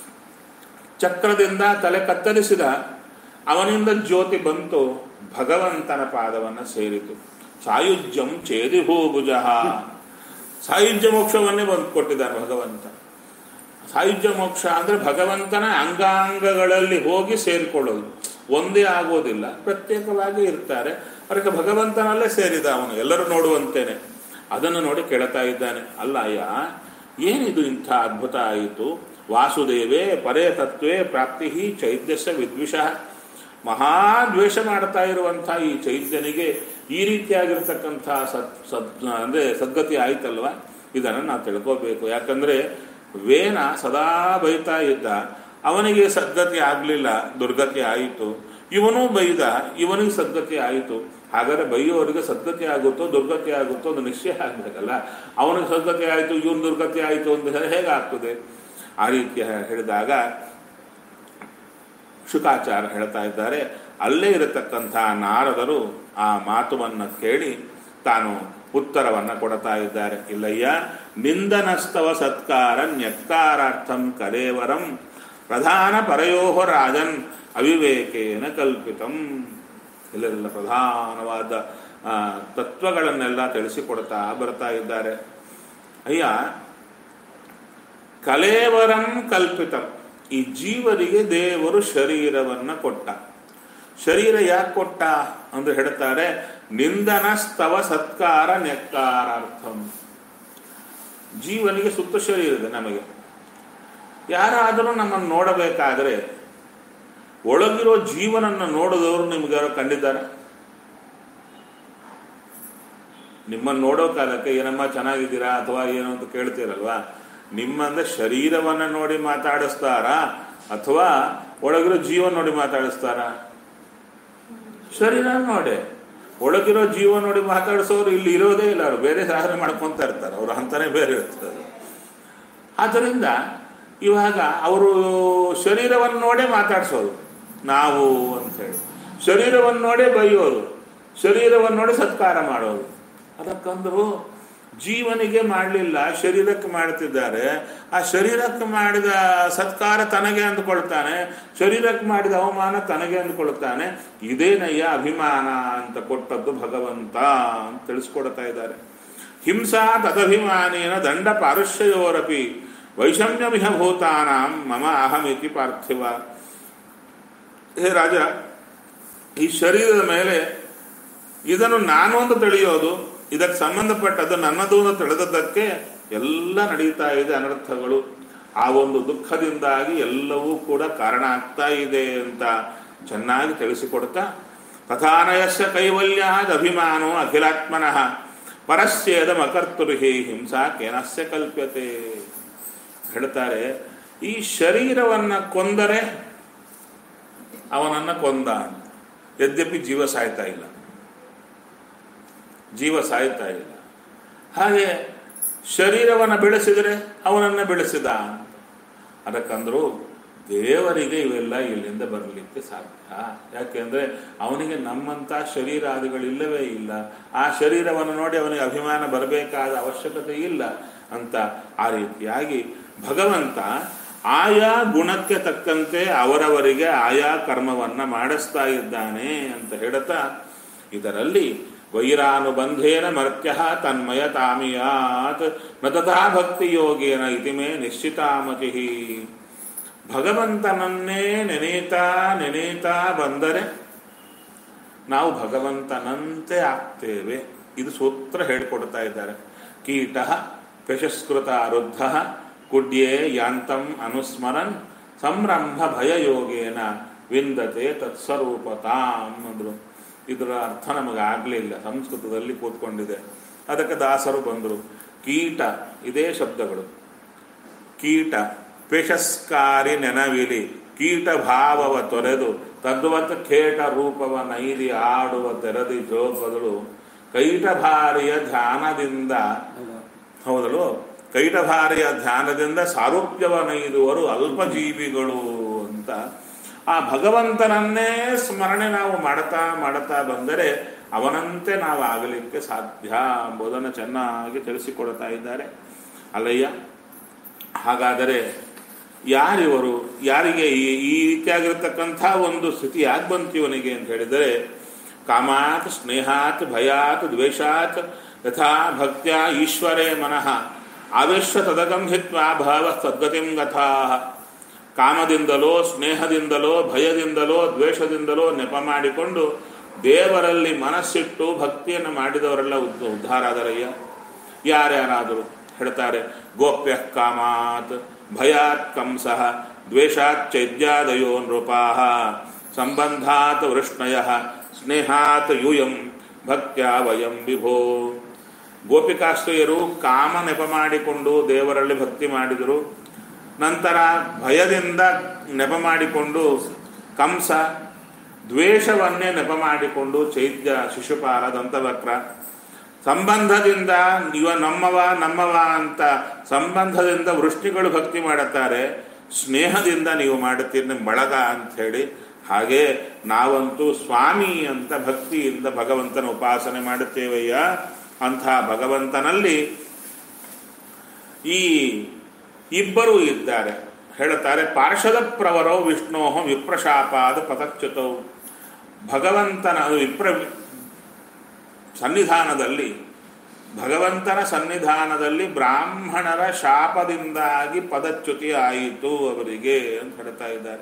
ಚಕ್ರದಿಂದ ತಲೆ ಕತ್ತರಿಸಿದ ಅವನಿಂದ ಜ್ಯೋತಿ ಬಂತು ಭಗವಂತನ ಪಾದವನ್ನು ಸೇರಿತು ಸಾಯುಜ್ಯಂ ಚೇದಿ ಭೂಭುಜ ಸಾಯುಜ್ಯ ಮೋಕ್ಷವನ್ನೇ ಬಂದು ಕೊಟ್ಟಿದ್ದಾನೆ ಭಗವಂತ ಸಾಯುಜ್ಯ ಮೋಕ್ಷ ಅಂದ್ರೆ ಭಗವಂತನ ಅಂಗಾಂಗಗಳಲ್ಲಿ ಹೋಗಿ ಸೇರಿಕೊಳ್ಳೋದು ಒಂದೇ ಆಗೋದಿಲ್ಲ ಪ್ರತ್ಯೇಕವಾಗಿ ಇರ್ತಾರೆ ಅದಕ್ಕೆ ಭಗವಂತನಲ್ಲೇ ಸೇರಿದ ಅವನು ಎಲ್ಲರೂ ನೋಡುವಂತೇನೆ ಅದನ್ನು ನೋಡಿ ಕೇಳ್ತಾ ಇದ್ದಾನೆ ಅಲ್ಲ ಅಯ್ಯ ಏನಿದು ಇಂಥ ಅದ್ಭುತ ಆಯಿತು ವಾಸುದೇವೇ ಪರೇ ತತ್ವೇ ಪ್ರಾಪ್ತಿ ಚೈತ್ಯಸ್ಯ ವಿದ್ವಿಷ ಮಹಾದ್ವೇಷ ಮಾಡ್ತಾ ಇರುವಂಥ ಈ ಚೈತ್ಯನಿಗೆ ಈ ರೀತಿಯಾಗಿರ್ತಕ್ಕಂಥ ಸತ್ ಸದ್ ಅಂದರೆ ಸದ್ಗತಿ ಆಯ್ತಲ್ವ ಇದನ್ನು ನಾವು ತಿಳ್ಕೋಬೇಕು ಯಾಕಂದ್ರೆ ವೇನ ಸದಾ ಬೈತಾ ಇದ್ದ ಅವನಿಗೆ ಸದ್ಗತಿ ಆಗಲಿಲ್ಲ ದುರ್ಗತಿ ಆಯಿತು ಇವನು ಬೈದ ಇವನಿಗೆ ಸದ್ಗತಿ ಆಯಿತು ಹಾಗಾದ್ರೆ ಬೈಯೋರಿಗೆ ಸದ್ಗತಿ ಆಗುತ್ತೋ ದುರ್ಗತಿ ಆಗುತ್ತೋ ಅದು ನಿಶ್ಚಯ ಆಗಬೇಕಲ್ಲ ಅವನಿಗೆ ಸದ್ಗತಿ ಆಯಿತು ಇವನು ದುರ್ಗತಿ ಆಯಿತು ಅಂತ ಹೇಳಿ ಹೇಗಾಗ್ತದೆ ಆ ರೀತಿ ಹೇಳಿದಾಗ ಶುಕಾಚಾರ ಹೇಳ್ತಾ ಇದ್ದಾರೆ ಅಲ್ಲೇ ಇರತಕ್ಕಂಥ ನಾರದರು ಆ ಮಾತುವನ್ನು ಕೇಳಿ ತಾನು ಉತ್ತರವನ್ನು ಕೊಡ್ತಾ ಇದ್ದಾರೆ ಇಲ್ಲಯ್ಯ ನಿಂದನಸ್ತವ ಸತ್ಕಾರ ನ್ಯಕ್ಕಾರಾರ್ಥಂ ಕಲೇವರಂ ಪ್ರಧಾನ ಪರಯೋಹ ರಾಜನ್ ಅವಿವೇಕೇನ ಕಲ್ಪಿತಂ ಇಲ್ಲೆಲ್ಲ ಪ್ರಧಾನವಾದ ಆ, ತತ್ವಗಳನ್ನೆಲ್ಲ ತಿಳಿಸಿಕೊಡ್ತಾ ಬರ್ತಾ ಇದ್ದಾರೆ ಅಯ್ಯ ಕಲೇವರಂ ಕಲ್ಪಿತಂ ಈ ಜೀವರಿಗೆ ದೇವರು ಶರೀರವನ್ನ ಕೊಟ್ಟ ಶರೀರ ಯಾಕೆ ಕೊಟ್ಟ ಅಂದ್ರೆ ಹೇಳ್ತಾರೆ ನಿಂದನ ಸ್ತವ ಸತ್ಕಾರ ನೆಕ್ಕಾರಾರ್ಥಂ ಜೀವನಿಗೆ ಸುತ್ತ ಶರೀರ ಇದೆ ನಮಗೆ ಯಾರಾದರೂ ನಮ್ಮನ್ನು ನೋಡಬೇಕಾದ್ರೆ ಒಳಗಿರೋ ಜೀವನನ್ನು ನೋಡಿದವರು ನಿಮ್ಗೆ ಯಾರೋ ಕಂಡಿದ್ದಾರೆ ನಿಮ್ಮನ್ನು ನೋಡೋ ಕಾಲಕ್ಕೆ ಏನಮ್ಮ ಚೆನ್ನಾಗಿದ್ದೀರಾ ಅಥವಾ ಏನು ಅಂತ ಕೇಳ್ತೀರಲ್ವಾ ನಿಮ್ಮಂದ ಶರೀರವನ್ನ ನೋಡಿ ಮಾತಾಡಿಸ್ತಾರಾ ಅಥವಾ ಒಳಗಿರೋ ಜೀವನ ನೋಡಿ ಮಾತಾಡಿಸ್ತಾರಾ ಶರೀರ ನೋಡಿ ಒಳಗಿರೋ ಜೀವ ನೋಡಿ ಮಾತಾಡಿಸೋರು ಇಲ್ಲಿ ಇರೋದೇ ಇಲ್ಲ ಅವರು ಬೇರೆ ಸಾಧನೆ ಮಾಡ್ಕೊಂತ ಇರ್ತಾರೆ ಅವ್ರ ಹಂತನೇ ಬೇರೆ ಇರ್ತದೆ ಆದ್ದರಿಂದ ಇವಾಗ ಅವರು ಶರೀರವನ್ನು ನೋಡೇ ಮಾತಾಡಿಸೋದು ನಾವು ಅಂತ ಹೇಳಿ ಶರೀರವನ್ನು ನೋಡೇ ಬೈಯೋದು ಶರೀರವನ್ನು ನೋಡಿ ಸತ್ಕಾರ ಮಾಡೋದು ಅದಕ್ಕಂದ್ರು ಜೀವನಿಗೆ ಮಾಡಲಿಲ್ಲ ಶರೀರಕ್ಕೆ ಮಾಡ್ತಿದ್ದಾರೆ ಆ ಶರೀರಕ್ಕೆ ಮಾಡಿದ ಸತ್ಕಾರ ತನಗೆ ಅಂದುಕೊಳ್ತಾನೆ ಶರೀರಕ್ಕೆ ಮಾಡಿದ ಅವಮಾನ ತನಗೆ ಅಂದುಕೊಳ್ತಾನೆ ಇದೇನಯ್ಯ ಅಭಿಮಾನ ಅಂತ ಕೊಟ್ಟದ್ದು ಭಗವಂತ ಅಂತ ತಿಳಿಸ್ಕೊಡ್ತಾ ಇದ್ದಾರೆ ಹಿಂಸಾ ತದಭಿಮಾನೇನ ದಂಡ ಪಾರುಷ್ಯಯೋರಪಿ ವೈಷಮ್ಯಮಿಹ ಭೂತಾನಾಂ ಮಮ ಅಹಮಿತಿ ಪಾರ್ಥಿವ ಹೇ ರಾಜ ಈ ಶರೀರದ ಮೇಲೆ ಇದನ್ನು ನಾನು ಅಂತ ತಿಳಿಯೋದು ಇದಕ್ಕೆ ಸಂಬಂಧಪಟ್ಟದ್ದು ನನ್ನದು ಅಂತ ತಿಳಿದದ್ದಕ್ಕೆ ಎಲ್ಲ ನಡೀತಾ ಇದೆ ಅನರ್ಥಗಳು ಆ ಒಂದು ದುಃಖದಿಂದಾಗಿ ಎಲ್ಲವೂ ಕೂಡ ಕಾರಣ ಆಗ್ತಾ ಇದೆ ಅಂತ ಚೆನ್ನಾಗಿ ತಿಳಿಸಿಕೊಡ್ತಾ ತಥಾನಯಸ್ಯ ಕೈವಲ್ಯಾದ ಅಭಿಮಾನೋ ಅಖಿಲಾತ್ಮನಃ ಪರಸ್ಯೇದ ಮಕರ್ತುರ್ಹಿ ಹಿಂಸಾ ಕೇನಸ್ಯ ಕಲ್ಪ್ಯತೆ ಹೇಳ್ತಾರೆ ಈ ಶರೀರವನ್ನ ಕೊಂದರೆ ಅವನನ್ನ ಕೊಂದ ಯದ್ಯಪಿ ಜೀವ ಸಾಯ್ತಾ ಇಲ್ಲ ಜೀವ ಸಾಯ್ತಾ ಇಲ್ಲ ಹಾಗೆ ಶರೀರವನ್ನು ಬೆಳೆಸಿದರೆ ಅವನನ್ನು ಬೆಳೆಸಿದ ಅದಕ್ಕಂದ್ರು ದೇವರಿಗೆ ಇವೆಲ್ಲ ಇಲ್ಲಿಂದ ಬರಲಿಕ್ಕೆ ಸಾಧ್ಯ ಯಾಕೆಂದ್ರೆ ಅವನಿಗೆ ನಮ್ಮಂತ ಶರೀರಾದಿಗಳಿಲ್ಲವೇ ಇಲ್ಲ ಆ ಶರೀರವನ್ನು ನೋಡಿ ಅವನಿಗೆ ಅಭಿಮಾನ ಬರಬೇಕಾದ ಅವಶ್ಯಕತೆ ಇಲ್ಲ ಅಂತ ಆ ರೀತಿಯಾಗಿ ಭಗವಂತ ಆಯಾ ಗುಣಕ್ಕೆ ತಕ್ಕಂತೆ ಅವರವರಿಗೆ ಆಯಾ ಕರ್ಮವನ್ನ ಮಾಡಿಸ್ತಾ ಇದ್ದಾನೆ ಅಂತ ಹೇಳುತ್ತಾ ಇದರಲ್ಲಿ ವೈರಾನುಬಂಧೇನ ಮರ್ತ್ಯ ತನ್ಮಯ ತಾಮಿಯಾತ್ ನ ತಥಾ ಭಕ್ತಿ ಯೋಗೇನ ಇತಿ ಮೇ ನಿಶ್ಚಿತಾಮತಿ ಭಗವಂತನನ್ನೇ ನೆನೆಯುತ್ತಾ ನೆನೆಯುತ್ತಾ ಬಂದರೆ ನಾವು ಭಗವಂತನಂತೆ ಆಗ್ತೇವೆ ಇದು ಸೂತ್ರ ಹೇಳಿಕೊಡ್ತಾ ಇದ್ದಾರೆ ಕೀಟ ಯಶಸ್ಕೃತ ರುದ್ಧ ಕುಡ್ಯೆ ಯಾಂತಂ ಅನುಸ್ಮರನ್ ಸಂರಂಭ ಭಯಯೋಗೇನ ವಿಂದತೆ ತತ್ಸ್ವರೂಪತಾಂ ಅಂದ್ರು ಇದರ ಅರ್ಥ ನಮಗೆ ಆಗಲಿಲ್ಲ ಸಂಸ್ಕೃತದಲ್ಲಿ ಕೂತ್ಕೊಂಡಿದೆ ಅದಕ್ಕೆ ದಾಸರು ಬಂದರು ಕೀಟ ಇದೇ ಶಬ್ದಗಳು ಕೀಟ ಪೆಶಸ್ಕಾರಿ ನೆನವಿಲಿ ಕೀಟ ಭಾವವ ತೊರೆದು ತದ್ವತ್ ಖೇಟ ರೂಪವ ನೈದಿ ಆಡುವ ತೆರದಿ ಜೋಗಗಳು ಕೈಟಭಾರಿಯ ಧ್ಯಾನದಿಂದ ಹೌದಲು ಕೈಟಭಾರಿಯ ಧ್ಯಾನದಿಂದ ಸಾರೂಪ್ಯವ ನೈದುವರು ಅಲ್ಪಜೀವಿಗಳು ಅಂತ ಆ ಭಗವಂತನನ್ನೇ ಸ್ಮರಣೆ ನಾವು ಮಾಡ್ತಾ ಮಾಡ್ತಾ ಬಂದರೆ ಅವನಂತೆ ನಾವು ಆಗಲಿಕ್ಕೆ ಸಾಧ್ಯ ಎಂಬುದನ್ನು ಚೆನ್ನಾಗಿ ತಿಳಿಸಿಕೊಡ್ತಾ ಇದ್ದಾರೆ ಅಲ್ಲಯ್ಯ ಹಾಗಾದರೆ ಯಾರಿವರು ಯಾರಿಗೆ ಈ ಈ ರೀತಿಯಾಗಿರ್ತಕ್ಕಂಥ ಒಂದು ಸ್ಥಿತಿ ಯಾಕೆ ಬಂತು ಇವನಿಗೆ ಅಂತ ಹೇಳಿದರೆ ಕಾಮಾತ್ ಸ್ನೇಹಾತ್ ಭಯಾತ್ ದ್ವೇಷಾತ್ ಯಥಾ ಭಕ್ತ್ಯ ಈಶ್ವರೇ ಮನಃ ಆವೇಶ ತದಗಂಹಿತ್ವ ಭಾವ ಸದ್ಗತಿಂ ಗಥಾ ಕಾಮದಿಂದಲೋ ಸ್ನೇಹದಿಂದಲೋ ಭಯದಿಂದಲೋ ದ್ವೇಷದಿಂದಲೋ ನೆಪ ಮಾಡಿಕೊಂಡು ದೇವರಲ್ಲಿ ಮನಸ್ಸಿಟ್ಟು ಭಕ್ತಿಯನ್ನು ಮಾಡಿದವರೆಲ್ಲ ಉದ್ ಉದ್ಧಾರ ಆದರಯ್ಯ ಯಾರ್ಯಾರಾದರು ಹೇಳ್ತಾರೆ ಗೋಪ್ಯ ಕಾಮಾತ್ ಭಯಾತ್ ಕಂಸಃ ದ್ವೇಷಾತ್ ಚೈದ್ಯಾದಯೋ ನೃಪಾಹ ಸಂಬಂಧಾತ್ ವೃಷ್ಣಯ ಸ್ನೇಹಾತ್ ಯೂಯಂ ಭಕ್ತ್ಯ ವಯಂ ವಿಭೋ ಗೋಪಿಕಾಶ್ರಯರು ಕಾಮ ನೆಪ ಮಾಡಿಕೊಂಡು ದೇವರಲ್ಲಿ ಭಕ್ತಿ ಮಾಡಿದರು ನಂತರ ಭಯದಿಂದ ನೆಪ ಮಾಡಿಕೊಂಡು ಕಂಸ ದ್ವೇಷವನ್ನೇ ನೆಪ ಮಾಡಿಕೊಂಡು ಚೈತ್ಯ ಶಿಶುಪಾಲ ದಂತವಕ್ರ ಸಂಬಂಧದಿಂದ ಇವ ನಮ್ಮವ ನಮ್ಮವ ಅಂತ ಸಂಬಂಧದಿಂದ ವೃಷ್ಟಿಗಳು ಭಕ್ತಿ ಮಾಡುತ್ತಾರೆ ಸ್ನೇಹದಿಂದ ನೀವು ಮಾಡುತ್ತೀರಿ ನಿಮ್ಮ ಬಳಗ ಅಂತ ಹೇಳಿ ಹಾಗೆ ನಾವಂತೂ ಸ್ವಾಮಿ ಅಂತ ಭಕ್ತಿಯಿಂದ ಭಗವಂತನ ಉಪಾಸನೆ ಮಾಡುತ್ತೇವಯ್ಯ ಅಂಥ ಭಗವಂತನಲ್ಲಿ ಈ ಇಬ್ಬರು ಇದ್ದಾರೆ ಹೇಳುತ್ತಾರೆ ಪಾರ್ಷದ ಪ್ರವರೋ ವಿಷ್ಣೋ ವಿಪ್ರಶಾಪಾದ ಪತಚ್ಯುತೌ ಭಗವಂತನ ವಿಪ್ರ ಸನ್ನಿಧಾನದಲ್ಲಿ ಭಗವಂತನ ಸನ್ನಿಧಾನದಲ್ಲಿ ಬ್ರಾಹ್ಮಣರ ಶಾಪದಿಂದಾಗಿ ಪದಚ್ಯುತಿ ಆಯಿತು ಅವರಿಗೆ ಅಂತ ಹೇಳ್ತಾ ಇದ್ದಾರೆ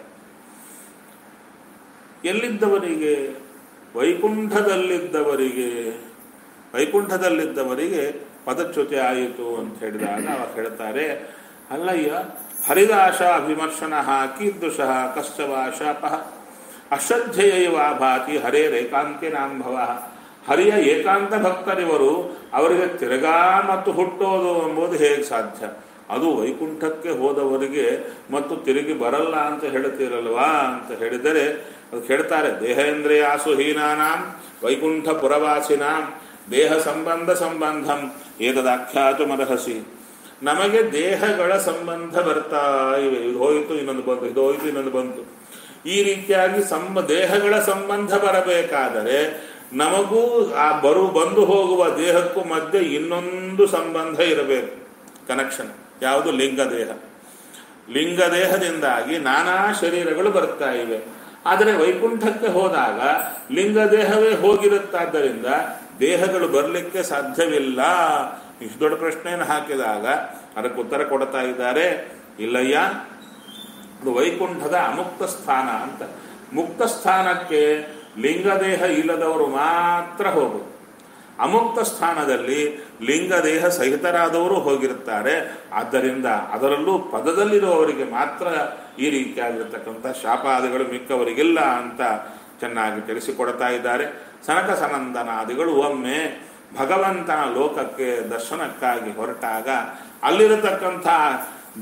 ಎಲ್ಲಿದ್ದವರಿಗೆ ವೈಕುಂಠದಲ್ಲಿದ್ದವರಿಗೆ ವೈಕುಂಠದಲ್ಲಿದ್ದವರಿಗೆ ಪದಚ್ಯುತಿ ಆಯಿತು ಅಂತ ಹೇಳಿದಾಗ ಅವಾಗ ಹೇಳ್ತಾರೆ ಅಲ್ಲಯ್ಯ ಹರಿದಾಶ ವಿಮರ್ಶನ ಕೀರ್ದುಷಃ ಕಶ್ಚವ ಶಾಪಃ ಅಶ್ರದ್ಧೆಯೈವ ಭಾತಿ ಹರೇ ರೇಕಾಂತಿನಾಂಭವ ಹರಿಯ ಏಕಾಂತ ಭಕ್ತರಿವರು ಅವರಿಗೆ ತಿರುಗಾ ಮತ್ತು ಹುಟ್ಟೋದು ಎಂಬುದು ಹೇಗೆ ಸಾಧ್ಯ ಅದು ವೈಕುಂಠಕ್ಕೆ ಹೋದವರಿಗೆ ಮತ್ತು ತಿರುಗಿ ಬರಲ್ಲ ಅಂತ ಹೇಳ್ತೀರಲ್ವಾ ಅಂತ ಹೇಳಿದರೆ ಅದು ಹೇಳ್ತಾರೆ ದೇಹೇಂದ್ರಿಯಾಸು ಹೀನಾನಾಂ ವೈಕುಂಠ ಪುರವಾಸಿನಾಂ ದೇಹ ಸಂಬಂಧ ಸಂಬಂಧಂ ಏತದಾಖ್ಯಾತು ಮರಹಸಿ ನಮಗೆ ದೇಹಗಳ ಸಂಬಂಧ ಬರ್ತಾ ಇವೆ ಇದು ಹೋಯಿತು ಇನ್ನೊಂದು ಬಂತು ಇದು ಹೋಯಿತು ಇನ್ನೊಂದು ಬಂತು ಈ ರೀತಿಯಾಗಿ ಸಂಬ ದೇಹಗಳ ಸಂಬಂಧ ಬರಬೇಕಾದರೆ ನಮಗೂ ಆ ಬರು ಬಂದು ಹೋಗುವ ದೇಹಕ್ಕೂ ಮಧ್ಯೆ ಇನ್ನೊಂದು ಸಂಬಂಧ ಇರಬೇಕು ಕನೆಕ್ಷನ್ ಯಾವುದು ಲಿಂಗ ದೇಹ ಲಿಂಗ ದೇಹದಿಂದಾಗಿ ನಾನಾ ಶರೀರಗಳು ಬರ್ತಾ ಇವೆ ಆದರೆ ವೈಕುಂಠಕ್ಕೆ ಹೋದಾಗ ಲಿಂಗ ದೇಹವೇ ಹೋಗಿರುತ್ತಾದ್ದರಿಂದ ದೇಹಗಳು ಬರಲಿಕ್ಕೆ ಸಾಧ್ಯವಿಲ್ಲ ಇಷ್ಟು ದೊಡ್ಡ ಪ್ರಶ್ನೆಯನ್ನು ಹಾಕಿದಾಗ ಅದಕ್ಕೆ ಉತ್ತರ ಕೊಡ್ತಾ ಇದ್ದಾರೆ ಇಲ್ಲಯ್ಯ ಅದು ವೈಕುಂಠದ ಅಮುಕ್ತ ಸ್ಥಾನ ಅಂತ ಮುಕ್ತ ಸ್ಥಾನಕ್ಕೆ ಲಿಂಗದೇಹ ಇಲ್ಲದವರು ಮಾತ್ರ ಹೋಗುದು ಅಮುಕ್ತ ಸ್ಥಾನದಲ್ಲಿ ಲಿಂಗದೇಹ ಸಹಿತರಾದವರು ಹೋಗಿರುತ್ತಾರೆ ಆದ್ದರಿಂದ ಅದರಲ್ಲೂ ಪದದಲ್ಲಿರುವವರಿಗೆ ಮಾತ್ರ ಈ ರೀತಿಯಾಗಿರ್ತಕ್ಕಂಥ ಶಾಪಾದಿಗಳು ಮಿಕ್ಕವರಿಗಿಲ್ಲ ಅಂತ ಚೆನ್ನಾಗಿ ತಿಳಿಸಿಕೊಡ್ತಾ ಇದ್ದಾರೆ ಸನಕ ಸನಂದನಾದಿಗಳು ಒಮ್ಮೆ ಭಗವಂತನ ಲೋಕಕ್ಕೆ ದರ್ಶನಕ್ಕಾಗಿ ಹೊರಟಾಗ ಅಲ್ಲಿರತಕ್ಕಂಥ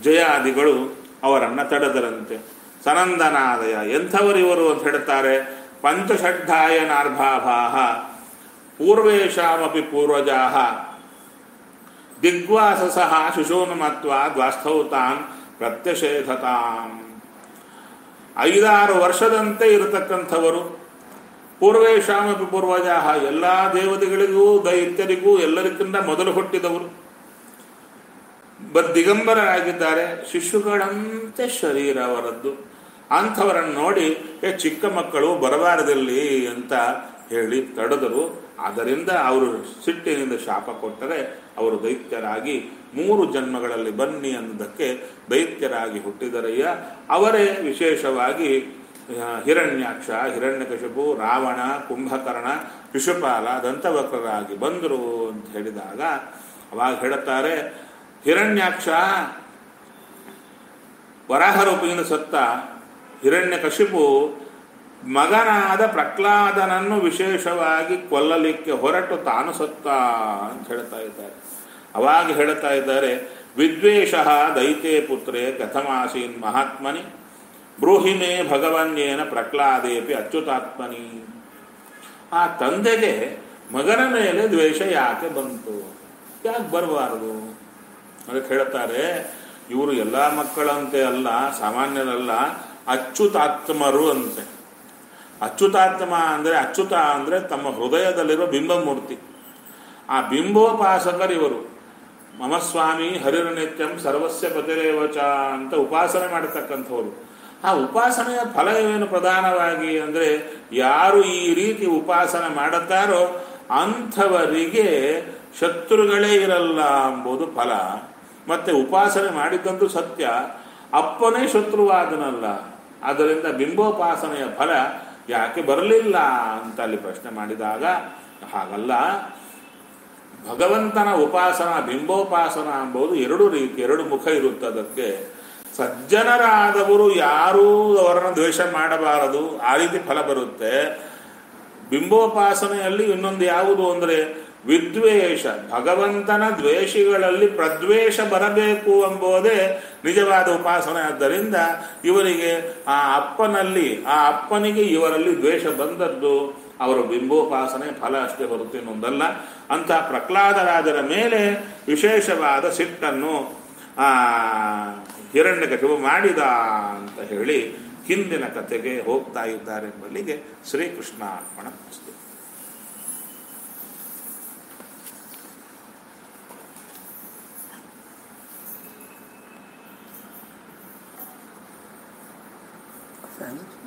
ಜಯಾದಿಗಳು ಅವರನ್ನ ತಡೆದರಂತೆ ಸನಂದನಾದಯ ಎಂಥವರಿವರು ಅಂತ ಹೇಳ್ತಾರೆ ಪಂಚಷಡ್ಢಾಯನಾರ್ಭಾಭಾಹ ಪೂರ್ವೇಶಾಮಪಿ ಪೂರ್ವಜಾಹ ದಿಗ್ವಾಸಸಃ ಶಿಶೂನ್ಮತ್ವಾ ದ್ವಾಸ್ಥೌ ತಾನ್ ಪ್ರತ್ಯಷೇಧತಾಂ ಐದಾರು ವರ್ಷದಂತೆ ಇರತಕ್ಕಂಥವರು ಪೂರ್ವೇಶಾಮಪಿ ಪೂರ್ವಜಾಹ ಎಲ್ಲ ದೇವತೆಗಳಿಗೂ ದೈತ್ಯರಿಗೂ ಎಲ್ಲರಿಗಿಂತ ಮೊದಲು ಹುಟ್ಟಿದವರು ಬ- ದಿಗಂಬರರಾಗಿದ್ದಾರೆ ಶಿಶುಗಳಂತೆ ಶರೀರ ಅವರದ್ದು ಅಂಥವರನ್ನು ನೋಡಿ ಏ ಚಿಕ್ಕ ಮಕ್ಕಳು ಬರಬಾರದಲ್ಲಿ ಅಂತ ಹೇಳಿ ತಡೆದರು ಆದ್ದರಿಂದ ಅವರು ಸಿಟ್ಟಿನಿಂದ ಶಾಪ ಕೊಟ್ಟರೆ ಅವರು ದೈತ್ಯರಾಗಿ ಮೂರು ಜನ್ಮಗಳಲ್ಲಿ ಬನ್ನಿ ಅನ್ನೋದಕ್ಕೆ ದೈತ್ಯರಾಗಿ ಹುಟ್ಟಿದರಯ್ಯ ಅವರೇ ವಿಶೇಷವಾಗಿ ಆ, ಹಿರಣ್ಯಾಕ್ಷ ಹಿರಣ್ಯಕಶಿಪು ರಾವಣ ಕುಂಭಕರ್ಣ ಶಿಶುಪಾಲ ದಂತವಕ್ರರಾಗಿ ಬಂದರು ಅಂತ ಹೇಳಿದಾಗ ಅವಾಗ ಹೇಳುತ್ತಾರೆ ಹಿರಣ್ಯಾಕ್ಷ ವರಾಹರೂಪಿಯಿಂದ ಸತ್ತ ಹಿರಣ್ಯಕಶಿಪು ಮಗನಾದ ಪ್ರಹ್ಲಾದನನ್ನು ವಿಶೇಷವಾಗಿ ಕೊಲ್ಲಲಿಕ್ಕೆ ಹೊರಟು ತಾನು ಸತ್ತ ಅಂತ ಹೇಳ್ತಾ ಇದ್ದಾರೆ ಅವಾಗ ಹೇಳ್ತಾ ಇದ್ದಾರೆ ವಿದ್ವೇಷ ದೈತೆ ಪುತ್ರೇ ಕಥಮಾಸೀನ್ ಮಹಾತ್ಮನಿ ಬ್ರೂಹಿಮೇ ಭಗವನ್ಯೇನ ಪ್ರಹ್ಲಾದೇಪಿ ಅಚ್ಯುತಾತ್ಮನಿ ಆ ತಂದೆಗೆ ಮಗನ ಮೇಲೆ ದ್ವೇಷ ಯಾಕೆ ಬಂತು ಯಾಕೆ ಬರಬಾರದು ಅದಕ್ಕೆ ಹೇಳ್ತಾರೆ ಇವರು ಎಲ್ಲ ಮಕ್ಕಳಂತೆ ಅಲ್ಲ ಸಾಮಾನ್ಯರಲ್ಲ ಅಚ್ಯುತಾತ್ಮರು ಅಂತೆ ಅಚ್ಯುತಾತ್ಮ ಅಂದರೆ ಅಚ್ಯುತ ಅಂದರೆ ತಮ್ಮ ಹೃದಯದಲ್ಲಿರೋ ಬಿಂಬಮೂರ್ತಿ ಆ ಬಿಂಬೋಪಾಸಕರು ಇವರು ಮಮ ಸ್ವಾಮಿ ಹರಿರ ನಿತ್ಯಂ ಸರ್ವಸ್ಯ ಪತಿರೇವಚ ಅಂತ ಉಪಾಸನೆ ಮಾಡತಕ್ಕಂಥವ್ರು ಆ ಉಪಾಸನೆಯ ಫಲ ಏನು ಪ್ರಧಾನವಾಗಿ ಅಂದರೆ ಯಾರು ಈ ರೀತಿ ಉಪಾಸನೆ ಮಾಡುತ್ತಾರೋ ಅಂಥವರಿಗೆ ಶತ್ರುಗಳೇ ಇರಲ್ಲ ಎಂಬುದು ಫಲ ಮತ್ತೆ ಉಪಾಸನೆ ಮಾಡಿದ್ದಂತೂ ಸತ್ಯ ಅಪ್ಪನೇ ಶತ್ರುವಾದನಲ್ಲ ಆದ್ದರಿಂದ ಬಿಂಬೋಪಾಸನೆಯ ಫಲ ಯಾಕೆ ಬರಲಿಲ್ಲ ಅಂತ ಅಲ್ಲಿ ಪ್ರಶ್ನೆ ಮಾಡಿದಾಗ ಹಾಗಲ್ಲ ಭಗವಂತನ ಉಪಾಸನ ಬಿಂಬೋಪಾಸನ ಎಂಬುದು ಎರಡು ರೀತಿ ಎರಡು ಮುಖ ಇರುತ್ತೆ ಅದಕ್ಕೆ ಸಜ್ಜನರಾದವರು ಯಾರೂ ಅವರನ್ನು ದ್ವೇಷ ಮಾಡಬಾರದು ಆ ರೀತಿ ಫಲ ಬರುತ್ತೆ ಬಿಂಬೋಪಾಸನೆಯಲ್ಲಿ ಇನ್ನೊಂದು ಯಾವುದು ಅಂದರೆ ವಿದ್ವೇಷ ಭಗವಂತನ ದ್ವೇಷಿಗಳಲ್ಲಿ ಪ್ರದ್ವೇಷ ಬರಬೇಕು ಎಂಬುದೇ ನಿಜವಾದ ಉಪಾಸನೆ ಆದ್ದರಿಂದ ಇವರಿಗೆ ಆ ಅಪ್ಪನಲ್ಲಿ ಆ ಅಪ್ಪನಿಗೆ ಇವರಲ್ಲಿ ದ್ವೇಷ ಬಂದದ್ದು ಅವರ ಬಿಂಬೋಪಾಸನೆ ಫಲ ಅಷ್ಟೇ ಹೊರತು ಇನ್ನೊಂದಲ್ಲ ಅಂತ ಪ್ರಹ್ಲಾದರಾಜರ ಮೇಲೆ ವಿಶೇಷವಾದ ಸಿಟ್ಟನ್ನು ಆ ಹಿರಣ್ಯಕಶಿಪು ಮಾಡಿದ ಅಂತ ಹೇಳಿ ಹಿಂದಿನ ಕಥೆಗೆ ಹೋಗ್ತಾ ಇದ್ದಾರೆ ಎಂಬಲ್ಲಿಗೆ ಶ್ರೀಕೃಷ್ಣ ಅರ್ಪಣ ವಸ್ತು. Thank you.